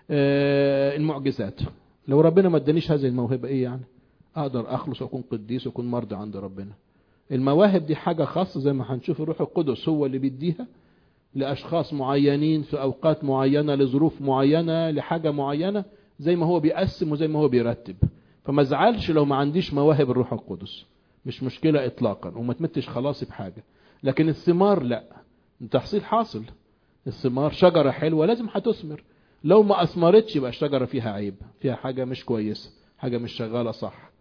المعجزات لو ربنا ما ادانيش هذه الموهبة ايه يعني اقدر اخلص واكون قديس واكون مرضي عند ربنا المواهب دي حاجة خاصة زي ما هنشوف الروح القدس هو اللي بيديها لأشخاص معينين في أوقات معينة لظروف معينة لحاجة معينة زي ما هو بيقسم وزي ما هو بيرتب فما ازعلش لو ما عنديش مواهب الروح القدس مش مشكلة إطلاقا وما تمتش خلاصي بحاجة لكن الثمار لا التحصيل حاصل الثمار شجرة حلوة لازم هتثمر لو ما أثمرتش يبقى الشجرة فيها عيب فيها حاجة مش كويسة حاجة مش شغالة صح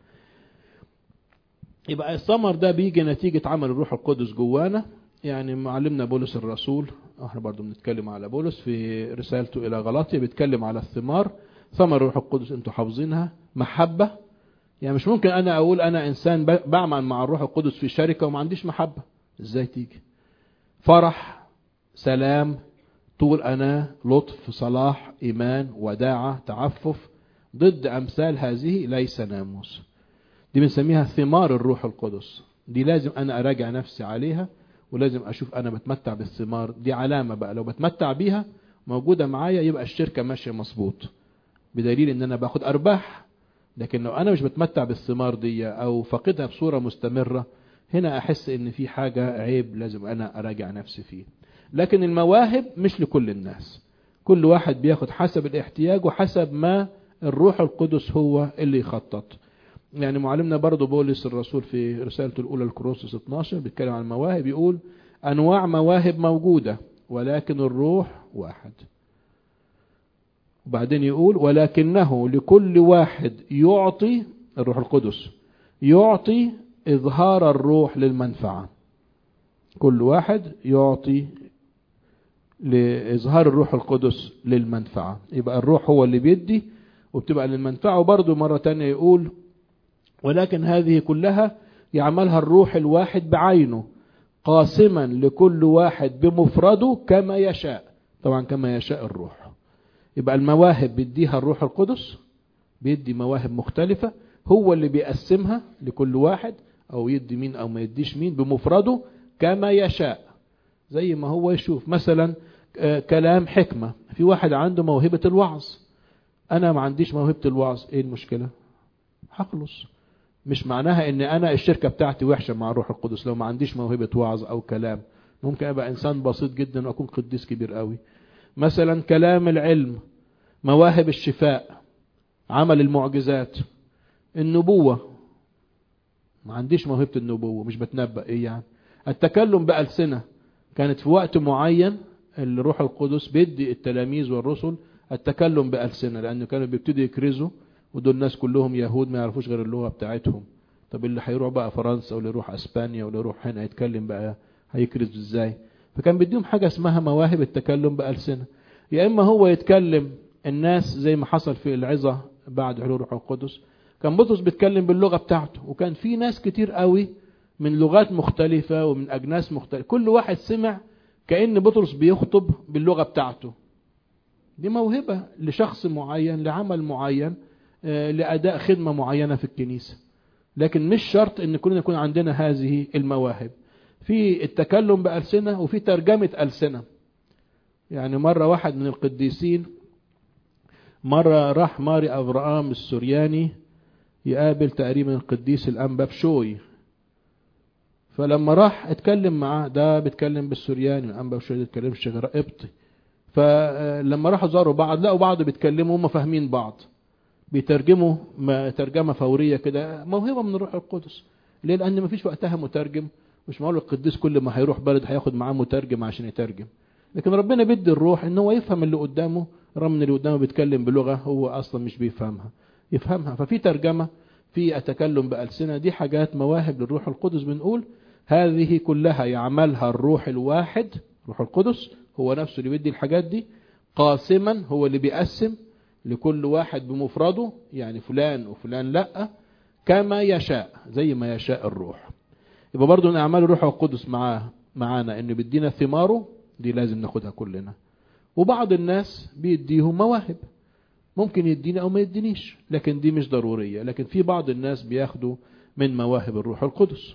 يبقى الثمر ده بيجي نتيجة عمل الروح القدس جوانا يعني معلمنا بولس الرسول احنا برضو بنتكلم على بولس في رسالته الى غلاطيا بيتكلم على الثمار ثمر الروح القدس انتوا حافظينها محبة يعني مش ممكن انا اقول انا انسان بعمل مع الروح القدس في شركة وما عنديش محبة ازاي تيجي فرح سلام طول انا لطف صلاح ايمان وداعة تعفف ضد امثال هذه ليس ناموس دي بنسميها ثمار الروح القدس دي لازم انا اراجع نفسي عليها ولازم اشوف انا بتمتع بالثمار دي علامة بقى لو بتمتع بيها موجودة معايا يبقى الشركة ماشية مظبوط بدليل ان انا باخد ارباح لكن لو انا مش بتمتع بالثمار دي او فاقدها بصورة مستمرة هنا احس ان في حاجة عيب لازم انا اراجع نفسي فيه لكن المواهب مش لكل الناس كل واحد بياخد حسب الاحتياج وحسب ما الروح القدس هو اللي يخطط يعني معلمنا برضو بولس الرسول في رسالته الأولى الكروسوس 12 بيتكلم عن المواهب يقول أنواع مواهب موجودة ولكن الروح واحد وبعدين يقول ولكنه لكل واحد يعطي الروح القدس يعطي إظهار الروح للمنفعة كل واحد يعطي لإظهار الروح القدس للمنفعة يبقى الروح هو اللي بيدي وبتبقى للمنفعة وبرضه مرة تانية يقول ولكن هذه كلها يعملها الروح الواحد بعينه قاسما لكل واحد بمفرده كما يشاء طبعا كما يشاء الروح يبقى المواهب بيديها الروح القدس بيدي مواهب مختلفة هو اللي بيقسمها لكل واحد او يدي مين او ما يديش مين بمفرده كما يشاء زي ما هو يشوف مثلا كلام حكمة في واحد عنده موهبة الوعظ انا ما عنديش موهبة الوعظ ايه المشكلة هخلص مش معناها ان انا الشركة بتاعتي وحشة مع الروح القدس لو ما عنديش موهبة وعظ او كلام ممكن ابقى انسان بسيط جدا واكون قديس كبير قوي مثلا كلام العلم مواهب الشفاء عمل المعجزات النبوة ما عنديش موهبة النبوة مش بتنبأ ايه يعني التكلم بألسنة كانت في وقت معين الروح القدس بيدي التلاميذ والرسل التكلم بألسنة لأنه كانوا بيبتدوا يكرزوا ودول الناس كلهم يهود ما يعرفوش غير اللغة بتاعتهم طب اللي هيروح بقى فرنسا واللي يروح اسبانيا واللي يروح هنا يتكلم بقى هيكرز ازاي فكان بيديهم حاجة اسمها مواهب التكلم بألسنة يا اما هو يتكلم الناس زي ما حصل في العظة بعد حلول روح القدس كان بطرس بيتكلم باللغة بتاعته وكان في ناس كتير قوي من لغات مختلفة ومن أجناس مختلفة كل واحد سمع كأن بطرس بيخطب باللغة بتاعته دي موهبة لشخص معين لعمل معين لأداء خدمة معينة في الكنيسة لكن مش شرط ان كلنا يكون عندنا هذه المواهب في التكلم بألسنة وفي ترجمة ألسنة يعني مرة واحد من القديسين مرة راح ماري أبرام السورياني يقابل تقريبا القديس الأنبا بشوي فلما راح اتكلم معاه ده بيتكلم بالسورياني الأنبا بشوي ما بيتكلمش غير قبطي فلما راحوا زاروا بعض لقوا بعض بيتكلموا هم فاهمين بعض بيترجموا ترجمة فورية كده موهبة من الروح القدس ليه لأن مفيش وقتها مترجم مش معقول القديس كل ما هيروح بلد هياخد معاه مترجم عشان يترجم لكن ربنا بيدي الروح ان هو يفهم اللي قدامه رغم ان اللي قدامه بيتكلم بلغة هو اصلا مش بيفهمها يفهمها ففي ترجمة في التكلم بألسنة دي حاجات مواهب للروح القدس بنقول هذه كلها يعملها الروح الواحد روح القدس هو نفسه اللي بيدي الحاجات دي قاسما هو اللي بيقسم لكل واحد بمفرده يعني فلان وفلان لا كما يشاء زي ما يشاء الروح يبقى برضو ان اعمال الروح القدس معاه معانا انه بيدينا ثماره دي لازم ناخدها كلنا وبعض الناس بيديهم مواهب ممكن يدينا او ما يدينيش لكن دي مش ضرورية لكن في بعض الناس بياخدوا من مواهب الروح القدس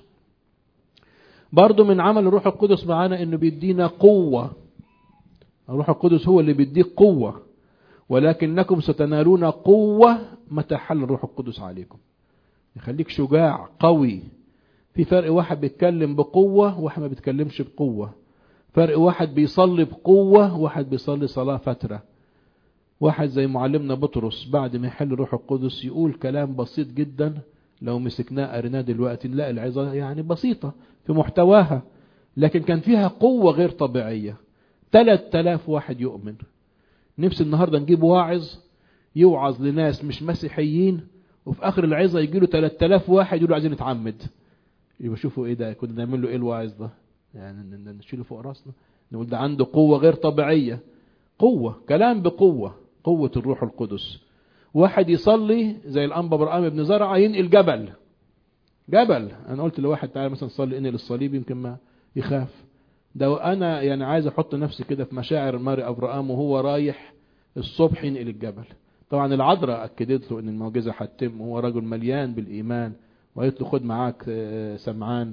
برضو من عمل الروح القدس معانا انه بيدينا قوة الروح القدس هو اللي بيديك قوة ولكنكم ستنالون قوة متى حل الروح القدس عليكم يخليك شجاع قوي في فرق واحد بيتكلم بقوة وواحد ما بيتكلمش بقوة فرق واحد بيصلي بقوة واحد بيصلي صلاة فترة واحد زي معلمنا بطرس بعد ما يحل الروح القدس يقول كلام بسيط جدا لو مسكناه قريناه دلوقتي نلاقي العظة يعني بسيطة في محتواها لكن كان فيها قوة غير طبيعية 3000 واحد يؤمن نفس النهاردة نجيب واعظ يوعظ لناس مش مسيحيين وفي اخر العظة يجي له 3000 واحد يقولوا عايزين نتعمد يبقى شوفوا ايه ده كنا نعمل له ايه الواعظ ده يعني نشيله فوق راسنا نقول ده عنده قوة غير طبيعية قوة كلام بقوة قوة الروح القدس واحد يصلي زي الأنبا برقام ابن زرعة ينقل جبل جبل أنا قلت لواحد تعالى مثلا صلي انقل الصليب يمكن ما يخاف ده أنا يعني عايز أحط نفسي كده في مشاعر ماري أبرام وهو رايح الصبح ينقل الجبل طبعا العذراء أكدت له أن المعجزة هتتم وهو رجل مليان بالإيمان وقالت له خد معاك سمعان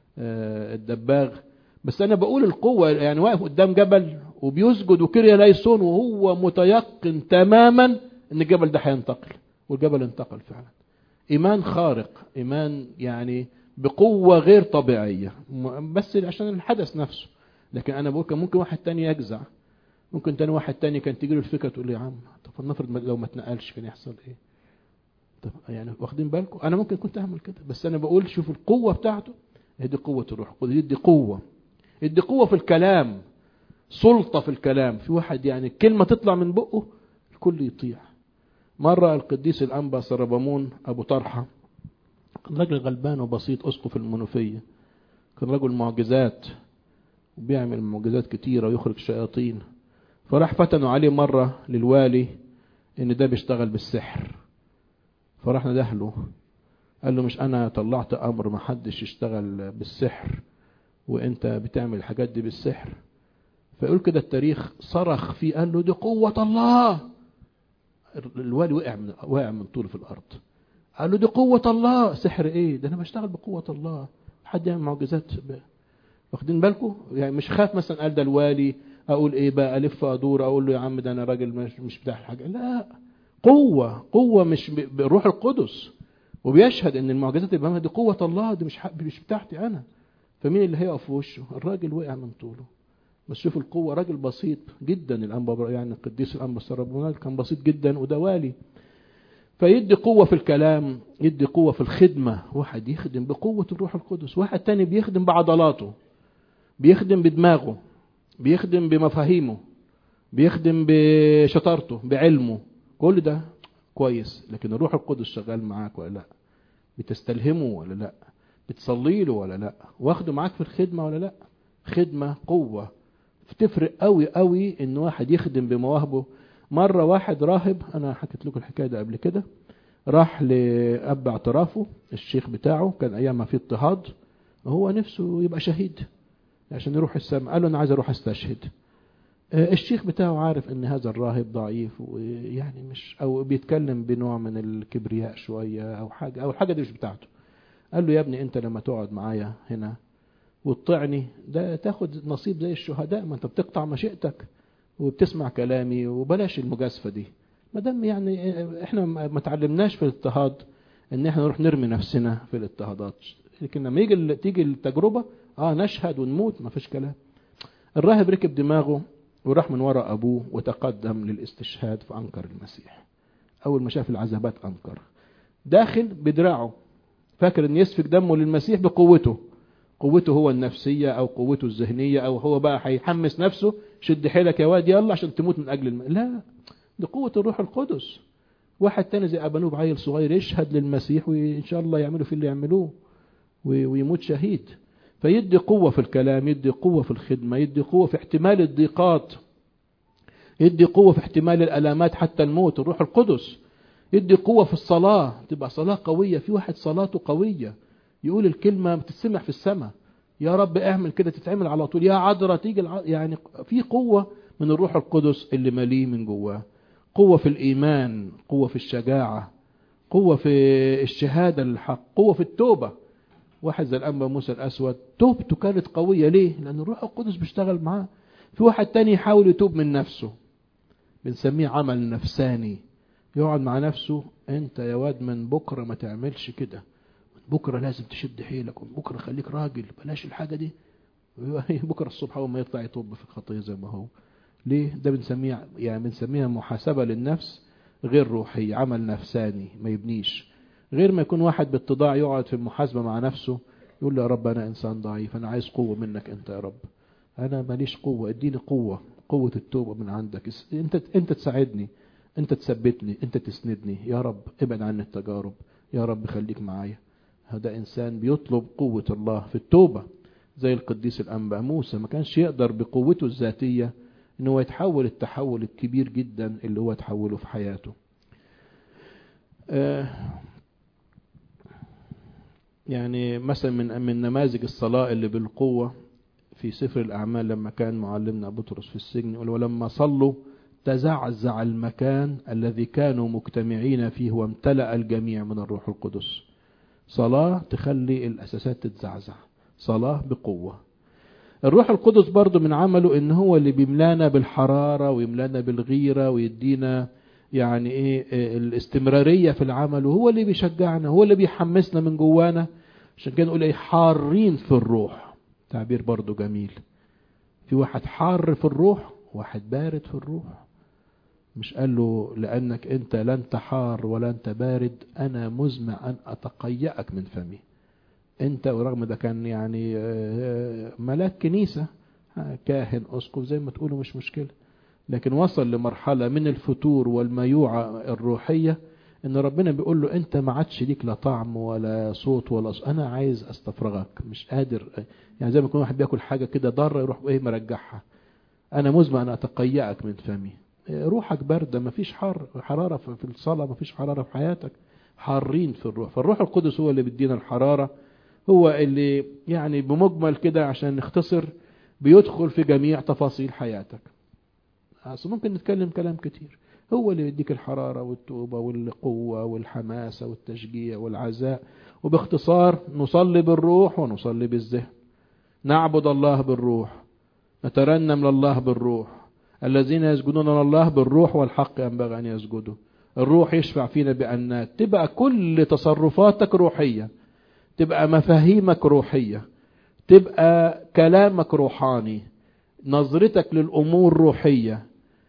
الدباغ بس أنا بقول القوة يعني واقف قدام جبل وبيسجد وكريا ليسون وهو متيقن تماما أن الجبل ده هينتقل والجبل انتقل فعلا إيمان خارق إيمان يعني بقوة غير طبيعية بس عشان الحدث نفسه لكن أنا بقول كان ممكن واحد تاني يجزع ممكن تاني واحد تاني كان تيجي له الفكرة تقول له يا عم طب فلنفرض لو ما اتنقلش كان يحصل ايه طب يعني واخدين بالكم انا ممكن كنت اعمل كده بس انا بقول شوف القوة بتاعته دي قوة الروح يدي قوة يدي قوة في الكلام سلطة في الكلام في واحد يعني كلمة تطلع من بقه الكل يطيع مرة القديس الأنبا سربمون أبو طرحة كان راجل غلبان وبسيط أسقف المنوفية كان رجل معجزات وبيعمل معجزات كتيرة ويخرج شياطين فراح فتنوا عليه مرة للوالي ان ده بيشتغل بالسحر فراح ندهله قال له مش انا طلعت امر ما حدش يشتغل بالسحر وانت بتعمل الحاجات دي بالسحر فيقول كده التاريخ صرخ فيه قال له دي قوة الله الوالي وقع من وقع من طوله في الارض قال له دي قوة الله سحر ايه ده انا بشتغل بقوة الله حد يعمل معجزات ب... واخدين بالكم يعني مش خاف مثلا قال ده الوالي اقول ايه بقى الف ادور اقول له يا عم ده انا راجل مش, مش بتاع حاجه لا قوه قوه مش بالروح القدس وبيشهد ان المعجزات اللي بعملها دي قوه الله دي مش مش بتاعتي انا فمين اللي هيقف في وشه الراجل وقع من طوله بس شوف القوه راجل بسيط جدا الانبا يعني القديس الانبا سربونال كان بسيط جدا وده والي فيدي قوة في الكلام يدي قوة في الخدمة واحد يخدم بقوة الروح القدس واحد تاني بيخدم بعضلاته بيخدم بدماغه بيخدم بمفاهيمه بيخدم بشطارته بعلمه كل ده كويس لكن الروح القدس شغال معاك ولا لا بتستلهمه ولا لا بتصلي له ولا لا واخده معاك في الخدمة ولا لا خدمة قوة بتفرق قوي قوي ان واحد يخدم بمواهبه مرة واحد راهب انا حكيت لكم الحكاية ده قبل كده راح لأب اعترافه الشيخ بتاعه كان ايام ما في اضطهاد هو نفسه يبقى شهيد عشان يروح السماء قال له انا عايز اروح استشهد الشيخ بتاعه عارف ان هذا الراهب ضعيف ويعني مش او بيتكلم بنوع من الكبرياء شوية او حاجة او الحاجة دي مش بتاعته قال له يا ابني انت لما تقعد معايا هنا وتطعني ده تاخد نصيب زي الشهداء ما انت بتقطع مشيئتك وبتسمع كلامي وبلاش المجازفة دي ما دام يعني احنا ما تعلمناش في الاضطهاد ان احنا نروح نرمي نفسنا في الاضطهادات لكن لما يجي تيجي التجربة اه نشهد ونموت ما فيش كلام الراهب ركب دماغه وراح من وراء ابوه وتقدم للاستشهاد فانكر المسيح اول ما شاف العذابات انكر داخل بدراعه فاكر ان يسفك دمه للمسيح بقوته قوته هو النفسية او قوته الذهنية او هو بقى هيحمس نفسه شد حيلك يا واد يلا عشان تموت من اجل الم... لا دي قوة الروح القدس واحد تاني زي ابانوب عيل صغير يشهد للمسيح وان شاء الله يعملوا في اللي يعملوه ويموت شهيد فيدي قوة في الكلام يدي قوة في الخدمة يدي قوة في احتمال الضيقات يدي قوة في احتمال الألامات حتى الموت الروح القدس يدي قوة في الصلاة تبقى صلاة قوية في واحد صلاته قوية يقول الكلمة بتتسمع في السماء يا رب اعمل كده تتعمل على طول يا عذرة تيجي الع... يعني في قوة من الروح القدس اللي مليه من جواه قوة في الإيمان قوة في الشجاعة قوة في الشهادة للحق قوة في التوبة واحد زي الأنبا موسى الأسود توبته كانت قوية ليه؟ لأن الروح القدس بيشتغل معاه في واحد تاني يحاول يتوب من نفسه بنسميه عمل نفساني يقعد مع نفسه انت يا واد من بكرة ما تعملش كده بكرة لازم تشد حيلك بكرة خليك راجل بلاش الحاجة دي بكرة الصبح أول ما يطلع يطب في الخطية زي ما هو ليه ده بنسميه يعني بنسميها محاسبة للنفس غير روحية عمل نفساني ما يبنيش غير ما يكون واحد باتضاع يقعد في المحاسبة مع نفسه يقول له يا رب أنا إنسان ضعيف أنا عايز قوة منك أنت يا رب أنا ماليش قوة اديني قوة قوة التوبة من عندك أنت أنت تساعدني أنت تثبتني أنت تسندني يا رب ابعد عن التجارب يا رب خليك معايا هذا إنسان بيطلب قوة الله في التوبة زي القديس الأنبا موسى ما كانش يقدر بقوته الذاتية ان هو يتحول التحول الكبير جدا اللي هو تحوله في حياته يعني مثلا من من نماذج الصلاة اللي بالقوة في سفر الأعمال لما كان معلمنا بطرس في السجن يقول ولما صلوا تزعزع المكان الذي كانوا مجتمعين فيه وامتلأ الجميع من الروح القدس صلاة تخلي الأساسات تتزعزع صلاة بقوة الروح القدس برضو من عمله ان هو اللي بيملانا بالحرارة ويملانا بالغيرة ويدينا يعني ايه الاستمرارية في العمل وهو اللي بيشجعنا هو اللي بيحمسنا من جوانا عشان كده نقول ايه حارين في الروح تعبير برضو جميل في واحد حار في الروح واحد بارد في الروح مش قال له لأنك أنت لا أنت حار ولا أنت بارد أنا مزمع أن أتقيأك من فمي انت ورغم ده كان يعني ملاك كنيسة كاهن اسقف زي ما تقولوا مش مشكلة لكن وصل لمرحلة من الفتور والميوعة الروحية ان ربنا بيقول له انت ما عادش ليك لا طعم ولا صوت ولا صوت. انا عايز استفرغك مش قادر يعني زي ما يكون واحد بياكل حاجة كده ضارة يروح ايه مرجعها انا مزمع ان اتقيأك من فمي روحك باردة مفيش حر حرارة في الصلاة مفيش حرارة في حياتك حارين في الروح فالروح القدس هو اللي بيدينا الحرارة هو اللي يعني بمجمل كده عشان نختصر بيدخل في جميع تفاصيل حياتك أصل ممكن نتكلم كلام كتير هو اللي يديك الحرارة والتوبة والقوة والحماسة والتشجيع والعزاء وباختصار نصلي بالروح ونصلي بالذهن نعبد الله بالروح نترنم لله بالروح الذين يسجدون لله بالروح والحق ينبغي أن يسجدوا الروح يشفع فينا بأنات تبقى كل تصرفاتك روحية تبقى مفاهيمك روحية تبقى كلامك روحاني نظرتك للأمور روحية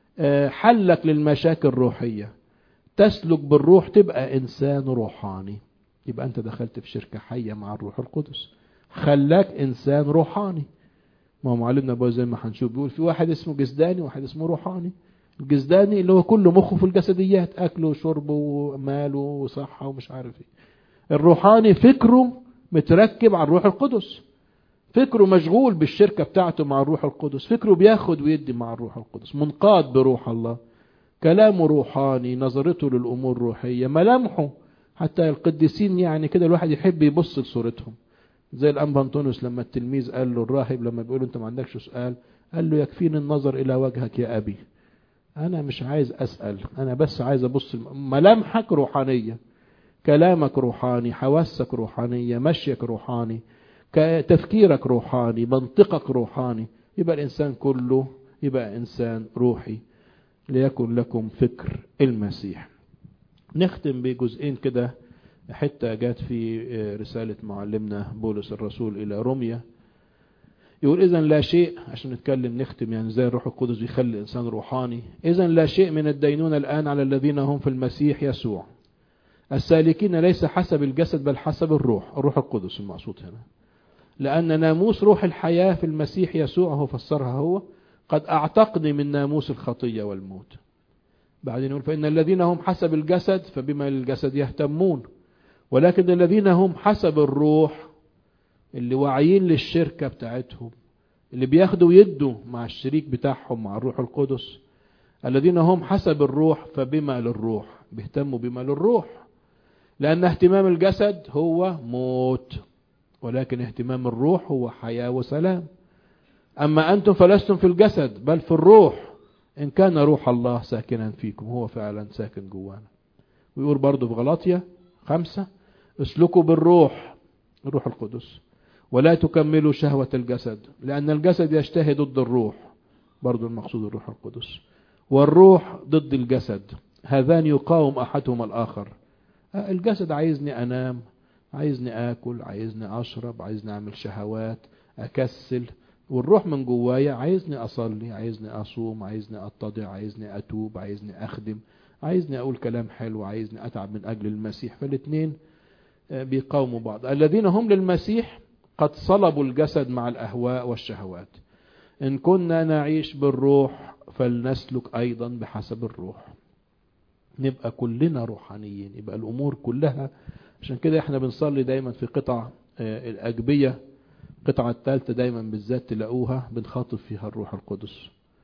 حلك للمشاكل روحية تسلك بالروح تبقى إنسان روحاني يبقى أنت دخلت في شركة حية مع الروح القدس خلاك إنسان روحاني ما هو معلمنا ابويا زي ما هنشوف بيقول في واحد اسمه جسداني وواحد اسمه روحاني الجسداني اللي هو كل مخه في الجسديات اكله وشربه وماله وصحه ومش عارف ايه الروحاني فكره متركب على الروح القدس فكره مشغول بالشركة بتاعته مع الروح القدس فكره بياخد ويدي مع الروح القدس منقاد بروح الله كلامه روحاني نظرته للأمور روحية ملامحه حتى القديسين يعني كده الواحد يحب يبص لصورتهم زي الأنبا أنطونيوس لما التلميذ قال له الراهب لما بيقول أنت ما عندكش سؤال قال له يكفيني النظر إلى وجهك يا أبي أنا مش عايز أسأل أنا بس عايز أبص ملامحك روحانية كلامك روحاني حواسك روحانية مشيك روحاني تفكيرك روحاني منطقك روحاني يبقى الإنسان كله يبقى إنسان روحي ليكن لكم فكر المسيح نختم بجزئين كده حتة جات في رسالة معلمنا بولس الرسول إلى روميا يقول إذا لا شيء عشان نتكلم نختم يعني زي الروح القدس بيخلي الإنسان روحاني إذا لا شيء من الدينونة الآن على الذين هم في المسيح يسوع السالكين ليس حسب الجسد بل حسب الروح الروح القدس المقصود هنا لأن ناموس روح الحياة في المسيح يسوع هو فسرها هو قد أعتقني من ناموس الخطية والموت بعدين يقول فإن الذين هم حسب الجسد فبما للجسد يهتمون ولكن الذين هم حسب الروح اللي واعيين للشركة بتاعتهم اللي بياخدوا ويدوا مع الشريك بتاعهم مع الروح القدس الذين هم حسب الروح فبما للروح بيهتموا بما للروح لأن اهتمام الجسد هو موت ولكن اهتمام الروح هو حياة وسلام أما أنتم فلستم في الجسد بل في الروح إن كان روح الله ساكنا فيكم هو فعلا ساكن جوانا ويقول برضه في غلاطيا خمسة اسلكوا بالروح الروح القدس ولا تكملوا شهوة الجسد لأن الجسد يشتهي ضد الروح برضو المقصود الروح القدس والروح ضد الجسد هذان يقاوم أحدهما الآخر الجسد عايزني أنام عايزني آكل عايزني أشرب عايزني أعمل شهوات أكسل والروح من جوايا عايزني أصلي عايزني أصوم عايزني أتضع عايزني أتوب عايزني أخدم عايزني أقول كلام حلو عايزني أتعب من أجل المسيح فالاثنين بيقاوموا بعض الذين هم للمسيح قد صلبوا الجسد مع الأهواء والشهوات إن كنا نعيش بالروح فلنسلك أيضا بحسب الروح نبقى كلنا روحانيين يبقى الأمور كلها عشان كده احنا بنصلي دايما في قطع الأجبية القطعة الثالثة دايما بالذات تلاقوها بنخاطب فيها الروح القدس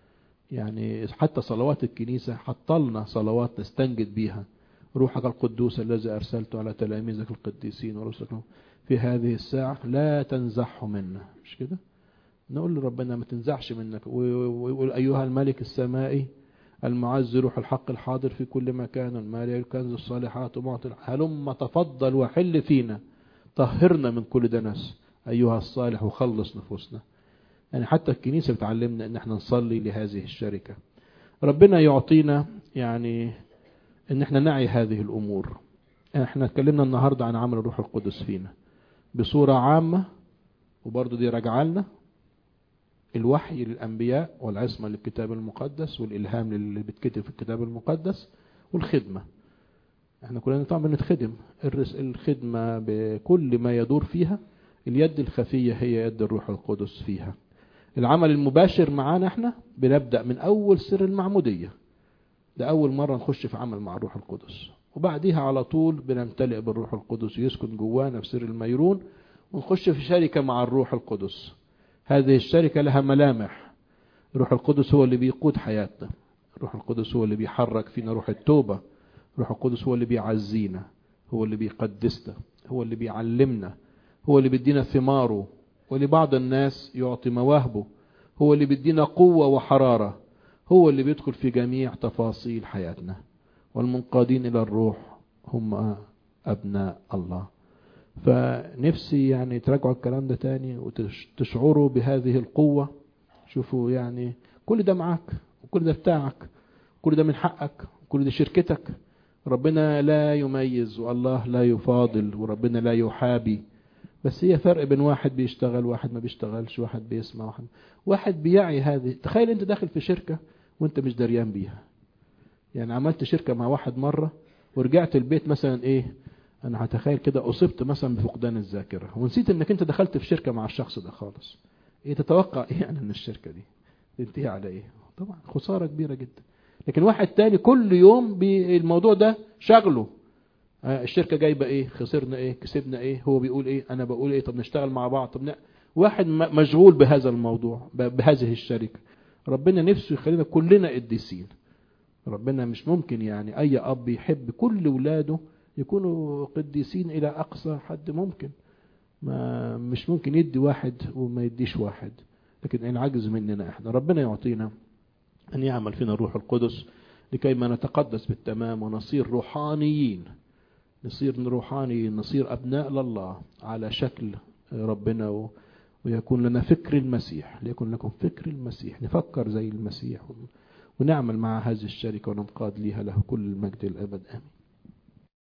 يعني حتى صلوات الكنيسة حطلنا صلوات نستنجد بيها روحك القدوس الذي أرسلته على تلاميذك القديسين ورسلك في هذه الساعة لا تنزعه منا مش كده نقول لربنا ما تنزعش منك ويقول أيها الملك السمائي المعز روح الحق الحاضر في كل مكان المالي الكنز الصالحات ومعطي هلم تفضل وحل فينا طهرنا من كل دنس أيها الصالح وخلص نفوسنا يعني حتى الكنيسة بتعلمنا ان احنا نصلي لهذه الشركة ربنا يعطينا يعني ان احنا نعي هذه الامور احنا اتكلمنا النهاردة عن عمل الروح القدس فينا بصورة عامة وبرضه دي راجعه لنا الوحي للأنبياء والعصمة للكتاب المقدس والإلهام اللي بتكتب في الكتاب المقدس والخدمة احنا كلنا طبعا بنتخدم الخدمة بكل ما يدور فيها اليد الخفية هي يد الروح القدس فيها العمل المباشر معانا احنا بنبدأ من أول سر المعمودية ده أول مرة نخش في عمل مع الروح القدس وبعديها على طول بنمتلئ بالروح القدس يسكن جوانا في سر الميرون ونخش في شركة مع الروح القدس هذه الشركة لها ملامح الروح القدس هو اللي بيقود حياتنا الروح القدس هو اللي بيحرك فينا روح التوبة الروح القدس هو اللي بيعزينا هو اللي بيقدسنا هو اللي بيعلمنا هو اللي بيدينا ثماره ولبعض الناس يعطي مواهبه هو اللي بيدينا قوة وحرارة هو اللي بيدخل في جميع تفاصيل حياتنا والمنقادين إلى الروح هم أبناء الله فنفسي يعني تراجعوا الكلام ده تاني وتشعروا بهذه القوة شوفوا يعني كل ده معاك وكل ده بتاعك كل ده من حقك كل ده شركتك ربنا لا يميز والله لا يفاضل وربنا لا يحابي بس هي فرق بين واحد بيشتغل واحد ما بيشتغلش واحد بيسمع واحد واحد بيعي هذه تخيل انت داخل في شركة وانت مش دريان بيها يعني عملت شركة مع واحد مرة ورجعت البيت مثلا ايه انا هتخيل كده اصبت مثلا بفقدان الذاكرة ونسيت انك انت دخلت في شركة مع الشخص ده خالص ايه تتوقع ايه يعني من الشركة دي تنتهي على ايه طبعا خسارة كبيرة جدا لكن واحد تاني كل يوم الموضوع ده شغله الشركة جايبة ايه خسرنا ايه كسبنا ايه هو بيقول ايه انا بقول ايه طب نشتغل مع بعض طب واحد مشغول بهذا الموضوع بهذه الشركة ربنا نفسه يخلينا كلنا قديسين ربنا مش ممكن يعني اي اب يحب كل ولاده يكونوا قديسين الى اقصى حد ممكن ما مش ممكن يدي واحد وما يديش واحد لكن العجز مننا احنا ربنا يعطينا ان يعمل فينا الروح القدس لكي ما نتقدس بالتمام ونصير روحانيين نصير روحاني نصير أبناء لله على شكل ربنا ويكون لنا فكر المسيح ليكن لكم فكر المسيح نفكر زي المسيح ونعمل مع هذه الشركة وننقاد ليها له كل المجد الأبد آمين